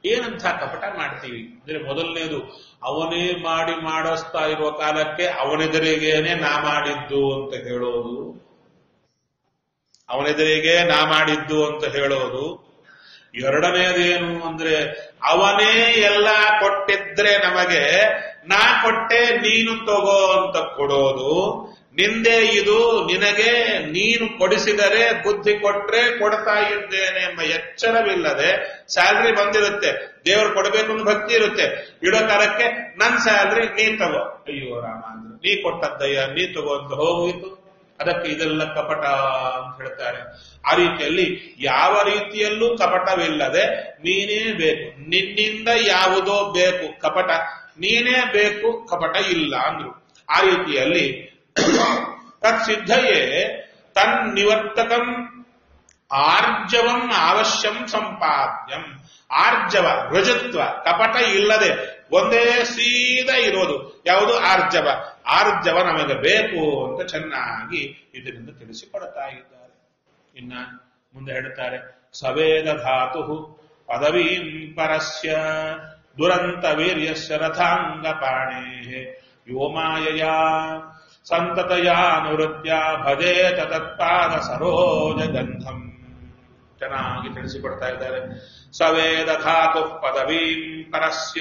ಏನಂತ ಕಪಟ ಮಾಡ್ತೀವಿ ಅಂದ್ರೆ ಮೊದಲನೇದು ಅವನೇ ಮಾಡಿ ಮಾಡಿಸ್ತಾ ಇರುವ ಕಾಲಕ್ಕೆ ಅವನೆದುರಿಗೇನೆ ನಾ ಮಾಡಿದ್ದು ಅಂತ ಹೇಳೋದು ಅವನೆದುರಿಗೆ ನಾ ಮಾಡಿದ್ದು ಅಂತ ಹೇಳೋದು ಎರಡನೇದೇನು ಅಂದ್ರೆ ಅವನೇ ಎಲ್ಲ ಕೊಟ್ಟಿದ್ರೆ ನಮಗೆ ನಾ ಕೊಟ್ಟೆ ನೀನು ತಗೋ ಅಂತ ಕೊಡೋದು ನಿಂದೆ ಇದು ನಿನಗೆ ನೀನು ಕೊಡಿಸಿದರೆ ಬುದ್ಧಿ ಕೊಟ್ರೆ ಕೊಡ್ತಾ ಇದ್ದೇನೆ ಎಂಬ ಎಚ್ಚರವಿಲ್ಲದೆ ಸ್ಯಾಲ್ರಿ ಬಂದಿರುತ್ತೆ ದೇವರು ಕೊಡಬೇಕು ಅನ್ನೋ ಭಕ್ತಿ ಇರುತ್ತೆ ಇಡೋ ಕಾಲಕ್ಕೆ ನನ್ ಸ್ಯಾಲ್ರಿ ನೀ ತಗೋ ಅಯ್ಯೋ ರಾಮ ಅಂದ್ರೆ ನೀ ಕೊಟ್ಟದ್ದಯ್ಯ ನೀ ತಗೋ ಅಂತ ಹೋಗಿತ್ತು ಅದಕ್ಕೆ ಇದೆಲ್ಲ ಕಪಟ ಅಂತ ಹೇಳ್ತಾರೆ ಆ ರೀತಿಯಲ್ಲಿ ಯಾವ ರೀತಿಯಲ್ಲೂ ಕಪಟವಿಲ್ಲದೆ ನೀನೇ ಬೇಕು ನಿನ್ನಿಂದ ಯಾವುದೋ ಬೇಕು ಕಪಟ ನೀನೇ ಬೇಕು ಕಪಟ ಇಲ್ಲ ಅಂದ್ರು ಆ ರೀತಿಯಲ್ಲಿ ತತ್ಸಿದ್ಧಯೇ ತನ್ನಿವರ್ತಕಂ ಆರ್ಜವಂ ಅವಶ್ಯಂ ಸಂಪಾದ್ಯಂ ಆರ್ಜವ ರುಜತ್ವ ಕಪಟ ಇಲ್ಲದೆ ಒಂದೇ ಸೀದಾ ಇರೋದು ಯಾವುದು ಆರ್ಜವ ಆರ್ಜವ ನಮಗೆ ಬೇಕು ಅಂತ ಚೆನ್ನಾಗಿ ಇದರಿಂದ ತಿಳಿಸಿಕೊಡ್ತಾ ಇದ್ದಾರೆ ಇನ್ನ ಮುಂದೆ ಹೇಳ್ತಾರೆ ಸವೇದ ಧಾತು ಪದವೀಂ ಪರಸ್ಯ ದುರಂತ ವೀರ್ಯಸ್ಯ ರಥಾಂಗ ಪಾಣೇ ವ್ಯೋಮಾಯಯ ಸಂತತಯಾನುವೃತ್ಯ ಭಜೇತ ತತ್ಪಾದ ಸರೋಜ ಗಂಧಂ ಚೆನ್ನಾಗಿ ತಿಳಿಸಿಕೊಡ್ತಾ ಇದ್ದಾರೆ ಸವೇದ ಧಾತು ಪದವೀಂ ಪರಸ್ಯ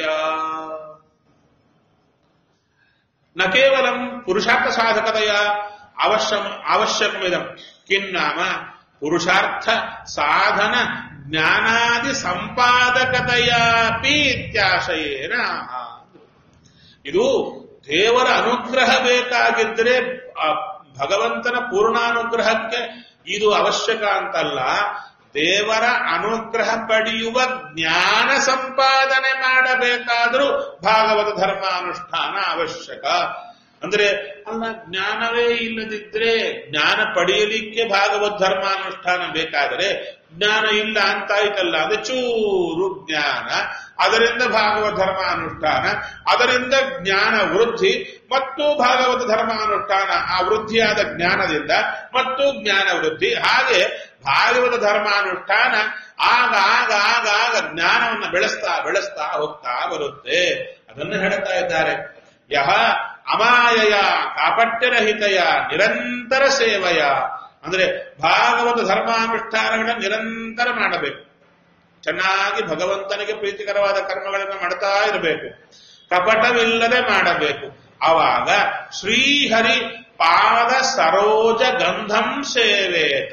ನ ಕೇವಲ ಪುರುಷಾರ್ಥ ಸಾಧಕತೆಯ ಅವಶ್ಯಂ ಅವಶ್ಯಕಮಿದಂ ಕಿನ್ನಾಮ ಪುರುಷಾರ್ಥ ಸಾಧನ ಜ್ಞಾನಾದಿ ಸಂಪಾದಕತೆಯಾಪಿ ಇತ್ಯಾಶಯೇನ ಇದು ದೇವರ ಅನುಗ್ರಹ ಬೇಕಾಗಿದ್ರೆ ಆ ಭಗವಂತನ ಪೂರ್ಣಾನುಗ್ರಹಕ್ಕೆ ಇದು ಅವಶ್ಯಕ ಅಂತಲ್ಲ ದೇವರ ಅನುಗ್ರಹ ಪಡೆಯುವ ಜ್ಞಾನ ಸಂಪಾದನೆ ಮಾಡಬೇಕಾದರೂ ಭಾಗವತ ಧರ್ಮಾನುಷ್ಠಾನ ಅವಶ್ಯಕ ಅಂದ್ರೆ ಅಲ್ಲ ಜ್ಞಾನವೇ ಇಲ್ಲದಿದ್ರೆ ಜ್ಞಾನ ಪಡೆಯಲಿಕ್ಕೆ ಭಾಗವತ್ ಧರ್ಮಾನುಷ್ಠಾನ ಬೇಕಾದರೆ ಜ್ಞಾನ ಇಲ್ಲ ಅಂತಾಯ್ತಲ್ಲ ಅಂದ್ರೆ ಚೂರು ಜ್ಞಾನ ಅದರಿಂದ ಭಾಗವತ ಧರ್ಮಾನುಷ್ಠಾನ ಅದರಿಂದ ಜ್ಞಾನ ವೃದ್ಧಿ ಮತ್ತು ಭಾಗವತ ಧರ್ಮಾನುಷ್ಠಾನ ಆ ವೃದ್ಧಿಯಾದ ಜ್ಞಾನದಿಂದ ಮತ್ತು ಜ್ಞಾನ ವೃದ್ಧಿ ಹಾಗೆ ಭಾಗವತ ಧರ್ಮಾನುಷ್ಠಾನ ಆಗ ಆಗ ಆಗ ಆಗ ಜ್ಞಾನವನ್ನು ಬೆಳೆಸ್ತಾ ಬೆಳೆಸ್ತಾ ಹೋಗ್ತಾ ಬರುತ್ತೆ ಅದನ್ನು ಹೇಳ್ತಾ ಇದ್ದಾರೆ ಯಹ ಅಮಾಯಯ ಕಾಪಟ್ಯರಹಿತಯ ನಿರಂತರ ಸೇವೆಯ ಅಂದ್ರೆ ಭಾಗವತ ಧರ್ಮಾನುಷ್ಠಾನಗಳನ್ನ ನಿರಂತರ ಮಾಡಬೇಕು ಚೆನ್ನಾಗಿ ಭಗವಂತನಿಗೆ ಪ್ರೀತಿಕರವಾದ ಕರ್ಮಗಳನ್ನು ಮಾಡ್ತಾ ಇರಬೇಕು ಕಪಟವಿಲ್ಲದೆ ಮಾಡಬೇಕು ಆವಾಗ ಶ್ರೀಹರಿ ಪಾದ ಸರೋಜ ಗಂಧಂ ಸೇವೇತ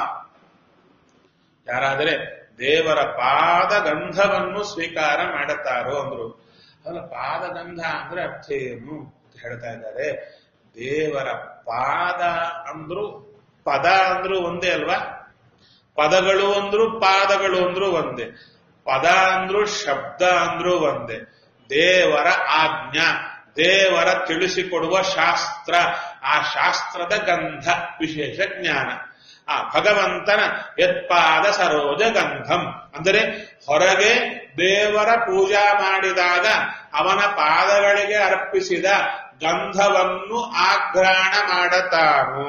ಯಾರಾದರೆ ದೇವರ ಪಾದ ಗಂಧವನ್ನು ಸ್ವೀಕಾರ ಮಾಡುತ್ತಾರೋ ಅಂದ್ರು ಅವರ ಪಾದಗಂಧ ಅಂದ್ರೆ ಅರ್ಥ ಏನು ಅಂತ ಹೇಳ್ತಾ ಇದ್ದಾರೆ ದೇವರ ಪಾದ ಅಂದ್ರು ಪದ ಅಂದ್ರು ಒಂದೇ ಅಲ್ವಾ ಪದಗಳು ಅಂದ್ರು ಪಾದಗಳು ಅಂದ್ರು ಒಂದೇ ಪದ ಅಂದ್ರು ಶಬ್ದ ಅಂದ್ರು ಒಂದೇ ದೇವರ ಆಜ್ಞಾ ದೇವರ ತಿಳಿಸಿಕೊಡುವ ಶಾಸ್ತ್ರ ಆ ಶಾಸ್ತ್ರದ ಗಂಧ ವಿಶೇಷ ಜ್ಞಾನ ಆ ಭಗವಂತನ ಯತ್ಪಾದ ಸರೋಜ ಗಂಧಂ ಅಂದರೆ ಹೊರಗೆ ದೇವರ ಪೂಜಾ ಮಾಡಿದಾಗ ಅವನ ಪಾದಗಳಿಗೆ ಅರ್ಪಿಸಿದ ಗಂಧವನ್ನು ಆಘ್ರಾಣ ಮಾಡತಾನು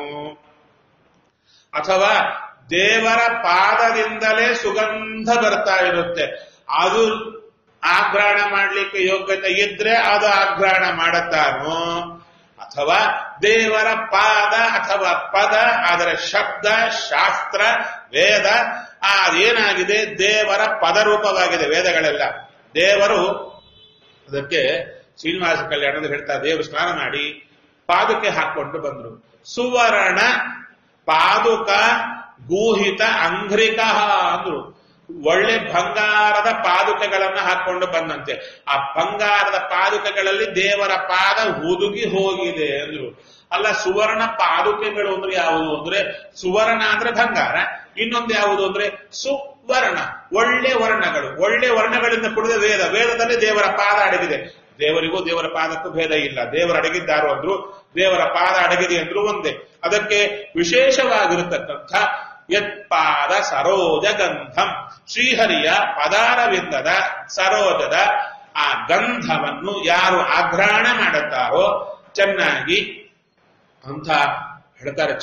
ಅಥವಾ ದೇವರ ಪಾದದಿಂದಲೇ ಸುಗಂಧ ಬರ್ತಾ ಇರುತ್ತೆ ಅದು ಆಘ್ರಾಣ ಮಾಡಲಿಕ್ಕೆ ಯೋಗ್ಯತೆ ಇದ್ರೆ ಅದು ಆಘ್ರಾಣ ಮಾಡತಾನು ಅಥವಾ ದೇವರ ಪಾದ ಅಥವಾ ಪದ ಅದರ ಶಬ್ದ ಶಾಸ್ತ್ರ ವೇದ ಅದೇನಾಗಿದೆ ದೇವರ ಪದರೂಪವಾಗಿದೆ ವೇದಗಳೆಲ್ಲ ದೇವರು ಅದಕ್ಕೆ ಶ್ರೀನಿವಾಸ ಕಲ್ಯಾಣದಲ್ಲಿ ಹೇಳ್ತಾ ದೇವರು ಸ್ನಾನ ಮಾಡಿ ಪಾದಕ್ಕೆ ಹಾಕೊಂಡು ಬಂದ್ರು ಸುವರ್ಣ ಪಾದುಕ ಗೂಹಿತ ಅಂಘ್ರಿಕ ಅಂದ್ರು ಒಳ್ಳೆ ಬಂಗಾರದ ಪಾದುಕೆಗಳನ್ನ ಹಾಕೊಂಡು ಬಂದಂತೆ ಆ ಬಂಗಾರದ ಪಾದುಕೆಗಳಲ್ಲಿ ದೇವರ ಪಾದ ಹುದುಗಿ ಹೋಗಿದೆ ಅಂದ್ರು ಅಲ್ಲ ಸುವರ್ಣ ಪಾದುಕೆಗಳು ಅಂದ್ರೆ ಯಾವುದು ಅಂದ್ರೆ ಸುವರ್ಣ ಅಂದ್ರೆ ಬಂಗಾರ ಇನ್ನೊಂದು ಯಾವುದು ಅಂದ್ರೆ ಸುವರ್ಣ ಒಳ್ಳೆ ವರ್ಣಗಳು ಒಳ್ಳೆ ವರ್ಣಗಳಿಂದ ಕೂಡಿದ ವೇದ ವೇದದಲ್ಲಿ ದೇವರ ಪಾದ ಅಡಗಿದೆ ದೇವರಿಗೂ ದೇವರ ಪಾದಕ್ಕೂ ಭೇದ ಇಲ್ಲ ದೇವರು ಅಡಗಿದ್ದಾರು ಅಂದ್ರು ದೇವರ ಪಾದ ಅಡಗಿದೆ ಅಂದ್ರು ಒಂದೇ ಅದಕ್ಕೆ ವಿಶೇಷವಾಗಿರತಕ್ಕಂಥ ಯತ್ಪಾದ ಸರೋಜ ಗಂಧಂ ಶ್ರೀಹರಿಯ ಪದಾರವಿಂದದ ಸರೋಜದ ಆ ಗಂಧವನ್ನು ಯಾರು ಆಘ್ರಾಣ ಮಾಡುತ್ತಾರೋ ಚೆನ್ನಾಗಿ ಅಂತ ಹೇಳ್ತಾರೆ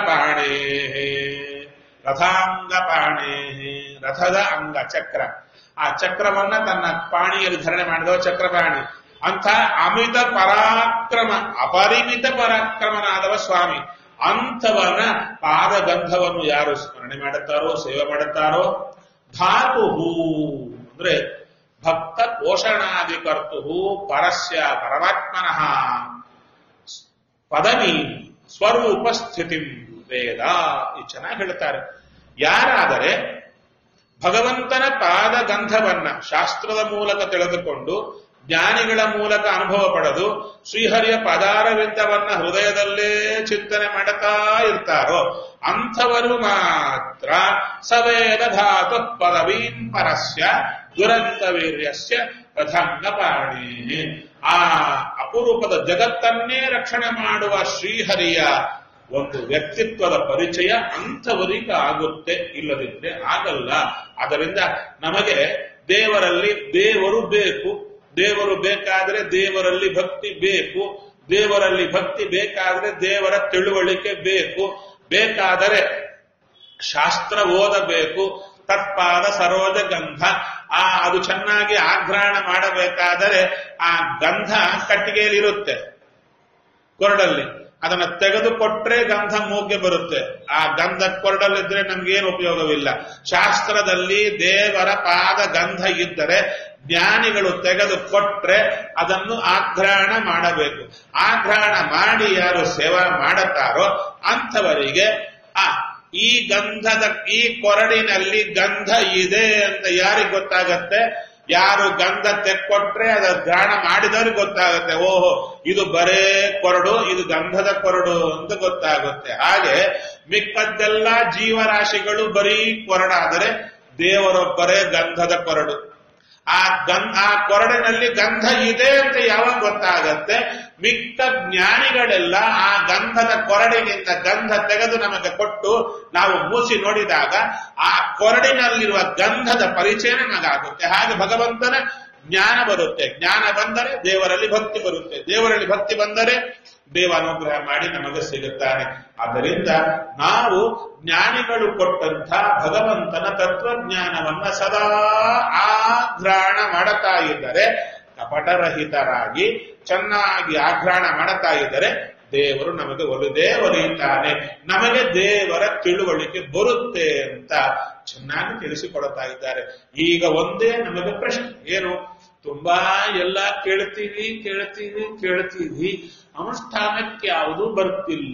ಚಕ್ರಪಾಣೇ ರಥಾಂಗ ಪಾಣೇ ರಥದ ಅಂಗ ಚಕ್ರ ಆ ಚಕ್ರವನ್ನ ತನ್ನ ಪಾಣಿಯಲ್ಲಿ ಧರಣೆ ಮಾಡಿದವ ಚಕ್ರಪಾಣಿ ಅಂತ ಅಮಿತ ಪರಾಕ್ರಮ ಅಪರಿಮಿತ ಪರಾಕ್ರಮನಾದವ ಸ್ವಾಮಿ ಅಂಥವನ ಪಾದಗಂಧವನ್ನು ಯಾರು ಸ್ಮರಣೆ ಮಾಡುತ್ತಾರೋ ಸೇವೆ ಮಾಡುತ್ತಾರೋ ಧಾತು ಅಂದ್ರೆ ಭಕ್ತ ಪೋಷಣಾದಿ ಕರ್ತು ಪರಸ್ಯ ಪರಮಾತ್ಮನಃ ಪದವಿ ಸ್ವರೂಪ ಸ್ಥಿತಿ ವೇದ ಈ ಚೆನ್ನಾಗಿ ಹೇಳ್ತಾರೆ ಯಾರಾದರೆ ಭಗವಂತನ ಪಾದಗಂಧವನ್ನ ಶಾಸ್ತ್ರದ ಮೂಲಕ ತಿಳಿದುಕೊಂಡು ಜ್ಞಾನಿಗಳ ಮೂಲಕ ಅನುಭವ ಪಡೆದು ಶ್ರೀಹರಿಯ ಪದಾರವಿಂದವನ್ನ ಹೃದಯದಲ್ಲೇ ಚಿಂತನೆ ಮಾಡುತ್ತಾ ಇರ್ತಾರೋ ಅಂಥವರು ಮಾತ್ರ ಸವೇದ ಧಾತು ಪದವೀಂ ಪರಸ್ಯ ದುರಂತ ವೀರ್ಯಸ್ಯ ಪ್ರಥಂಗಪಾಣಿ ಆ ಅಪರೂಪದ ಜಗತ್ತನ್ನೇ ರಕ್ಷಣೆ ಮಾಡುವ ಶ್ರೀಹರಿಯ ಒಂದು ವ್ಯಕ್ತಿತ್ವದ ಪರಿಚಯ ಅಂಥವರಿಗೆ ಆಗುತ್ತೆ ಇಲ್ಲದಿದ್ರೆ ಆಗಲ್ಲ ಅದರಿಂದ ನಮಗೆ ದೇವರಲ್ಲಿ ದೇವರು ಬೇಕು ದೇವರು ಬೇಕಾದ್ರೆ ದೇವರಲ್ಲಿ ಭಕ್ತಿ ಬೇಕು ದೇವರಲ್ಲಿ ಭಕ್ತಿ ಬೇಕಾದ್ರೆ ದೇವರ ತಿಳುವಳಿಕೆ ಬೇಕು ಬೇಕಾದರೆ ಶಾಸ್ತ್ರ ಓದಬೇಕು ತತ್ಪಾದ ಸರೋಜ ಗಂಧ ಆ ಅದು ಚೆನ್ನಾಗಿ ಆಘ್ರಾಣ ಮಾಡಬೇಕಾದರೆ ಆ ಗಂಧ ಕಟ್ಟಿಗೆಯಲ್ಲಿರುತ್ತೆ ಕೊರಡಲ್ಲಿ ಅದನ್ನ ತೆಗೆದು ಕೊಟ್ರೆ ಗಂಧ ಮೂಗ್ಗೆ ಬರುತ್ತೆ ಆ ಗಂಧ ಕೊರಡಲ್ಲಿದ್ರೆ ನಮ್ಗೇನು ಉಪಯೋಗವಿಲ್ಲ ಶಾಸ್ತ್ರದಲ್ಲಿ ದೇವರ ಪಾದ ಗಂಧ ಇದ್ದರೆ ಜ್ಞಾನಿಗಳು ತೆಗೆದು ಕೊಟ್ರೆ ಅದನ್ನು ಆಘ್ರಾಣ ಮಾಡಬೇಕು ಆಘ್ರಾಣ ಮಾಡಿ ಯಾರು ಸೇವಾ ಮಾಡುತ್ತಾರೋ ಅಂಥವರಿಗೆ ಆ ಈ ಗಂಧದ ಈ ಕೊರಡಿನಲ್ಲಿ ಗಂಧ ಇದೆ ಅಂತ ಯಾರಿಗೆ ಗೊತ್ತಾಗತ್ತೆ ಯಾರು ಗಂಧ ತೆಕ್ಕೊಟ್ರೆ ಅದ ಘ್ರಾಣ ಮಾಡಿದವ್ರಿಗೆ ಗೊತ್ತಾಗುತ್ತೆ ಓಹೋ ಇದು ಬರೇ ಕೊರಡು ಇದು ಗಂಧದ ಕೊರಡು ಅಂತ ಗೊತ್ತಾಗುತ್ತೆ ಹಾಗೆ ಮಿಕ್ಕದ್ದೆಲ್ಲ ಜೀವರಾಶಿಗಳು ಬರೀ ಕೊರಡಾದರೆ ದೇವರೊಬ್ಬರೇ ಗಂಧದ ಕೊರಡು ಆ ಗಂ ಆ ಕೊರಡಿನಲ್ಲಿ ಗಂಧ ಇದೆ ಅಂತ ಯಾವಾಗ ಗೊತ್ತಾಗತ್ತೆ ಮಿಕ್ಕ ಜ್ಞಾನಿಗಳೆಲ್ಲ ಆ ಗಂಧದ ಕೊರಡಿನಿಂದ ಗಂಧ ತೆಗೆದು ನಮಗೆ ಕೊಟ್ಟು ನಾವು ಮೂಸಿ ನೋಡಿದಾಗ ಆ ಕೊರಡಿನಲ್ಲಿರುವ ಗಂಧದ ಪರಿಚಯ ನಮಗಾಗುತ್ತೆ ಹಾಗೆ ಭಗವಂತನ ಜ್ಞಾನ ಬರುತ್ತೆ ಜ್ಞಾನ ಬಂದರೆ ದೇವರಲ್ಲಿ ಭಕ್ತಿ ಬರುತ್ತೆ ದೇವರಲ್ಲಿ ಭಕ್ತಿ ಬಂದರೆ ದೇವ ಅನುಗ್ರಹ ಮಾಡಿ ನಮಗೆ ಸಿಗುತ್ತಾನೆ ಆದ್ದರಿಂದ ನಾವು ಜ್ಞಾನಿಗಳು ಕೊಟ್ಟಂಥ ಭಗವಂತನ ತತ್ವಜ್ಞಾನವನ್ನ ಸದಾ ಆಘ್ರಾಣ ಮಾಡುತ್ತಾ ಇದ್ದರೆ ಕಪಟರಹಿತರಾಗಿ ಚೆನ್ನಾಗಿ ಆಘ್ರಾಣ ಮಾಡುತ್ತಾ ಇದ್ದರೆ ದೇವರು ನಮಗೆ ಒಲಿದೇ ಒಲಿಯುತ್ತಾನೆ ನಮಗೆ ದೇವರ ತಿಳುವಳಿಕೆ ಬರುತ್ತೆ ಅಂತ ಚೆನ್ನಾಗಿ ತಿಳಿಸಿಕೊಡುತ್ತಾ ಇದ್ದಾರೆ ಈಗ ಒಂದೇ ನಮಗೆ ಪ್ರಶ್ನೆ ಏನು ತುಂಬಾ ಎಲ್ಲ ಕೇಳ್ತೀವಿ ಕೇಳ್ತೀವಿ ಕೇಳ್ತೀವಿ ಅನುಷ್ಠಾನಕ್ಕೆ ಯಾವುದು ಬರ್ತಿಲ್ಲ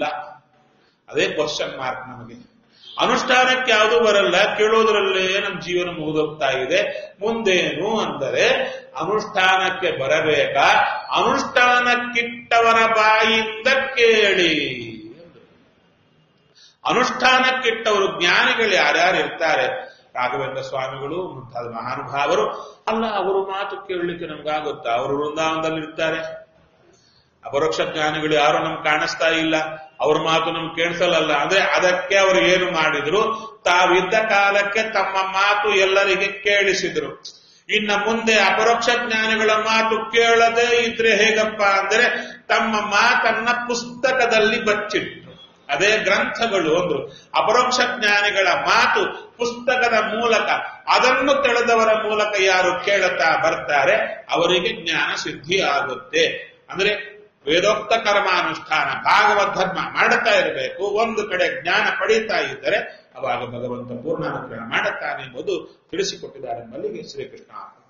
ಅದೇ ಕ್ವಶನ್ ಮಾರ್ಕ್ ನಮಗೆ ಅನುಷ್ಠಾನಕ್ಕೆ ಯಾವುದು ಬರಲ್ಲ ಕೇಳೋದ್ರಲ್ಲೇ ನಮ್ಮ ಜೀವನ ಮುಗಿದೋಗ್ತಾ ಇದೆ ಮುಂದೇನು ಅಂದರೆ ಅನುಷ್ಠಾನಕ್ಕೆ ಬರಬೇಕಾ ಅನುಷ್ಠಾನಕ್ಕಿಟ್ಟವರ ಬಾಯಿಂದ ಕೇಳಿ ಅನುಷ್ಠಾನಕ್ಕಿಟ್ಟವರು ಜ್ಞಾನಿಗಳು ಯಾರ್ಯಾರು ಇರ್ತಾರೆ ರಾಘವೇಂದ್ರ ಸ್ವಾಮಿಗಳು ಮುಂತಾದ ಮಹಾನುಭಾವರು ಅಲ್ಲ ಅವರು ಮಾತು ಕೇಳಲಿಕ್ಕೆ ನಮ್ಗಾಗುತ್ತಾ ಅವರು ವೃಂದಾವನದಲ್ಲಿ ಇರ್ತಾರೆ ಅಪರೋಕ್ಷ ಜ್ಞಾನಿಗಳು ಯಾರು ನಮ್ಗೆ ಕಾಣಿಸ್ತಾ ಇಲ್ಲ ಅವ್ರ ಮಾತು ನಮ್ಗೆ ಕೇಳಿಸಲ್ಲ ಅಂದ್ರೆ ಅದಕ್ಕೆ ಅವರು ಏನು ಮಾಡಿದ್ರು ತಾವಿದ್ದ ಕಾಲಕ್ಕೆ ತಮ್ಮ ಮಾತು ಎಲ್ಲರಿಗೆ ಕೇಳಿಸಿದ್ರು ಇನ್ನ ಮುಂದೆ ಅಪರೋಕ್ಷ ಜ್ಞಾನಿಗಳ ಮಾತು ಕೇಳದೆ ಇದ್ರೆ ಹೇಗಪ್ಪ ಅಂದ್ರೆ ತಮ್ಮ ಮಾತನ್ನ ಪುಸ್ತಕದಲ್ಲಿ ಬಚ್ಚಿಟ್ರು ಅದೇ ಗ್ರಂಥಗಳು ಅಂದ್ರು ಅಪರೋಕ್ಷ ಜ್ಞಾನಿಗಳ ಮಾತು ಪುಸ್ತಕದ ಮೂಲಕ ಅದನ್ನು ತಿಳಿದವರ ಮೂಲಕ ಯಾರು ಕೇಳುತ್ತಾ ಬರ್ತಾರೆ ಅವರಿಗೆ ಜ್ಞಾನ ಸಿದ್ಧಿ ಆಗುತ್ತೆ ಅಂದ್ರೆ ವೇದೋಕ್ತ ಕರ್ಮಾನುಷ್ಠಾನ ಭಾಗವತ್ ಧರ್ಮ ಮಾಡುತ್ತಾ ಇರಬೇಕು ಒಂದು ಕಡೆ ಜ್ಞಾನ ಪಡೀತಾ ಇದ್ದರೆ ಅವಾಗ ಭಗವಂತ ಪೂರ್ಣಾನುಗ್ರಹ ಮಾಡುತ್ತಾನೆ ಎಂಬುದು ತಿಳಿಸಿಕೊಟ್ಟಿದ್ದಾರೆ ಮಲ್ಲಿಗೆ ಶ್ರೀಕೃಷ್ಣ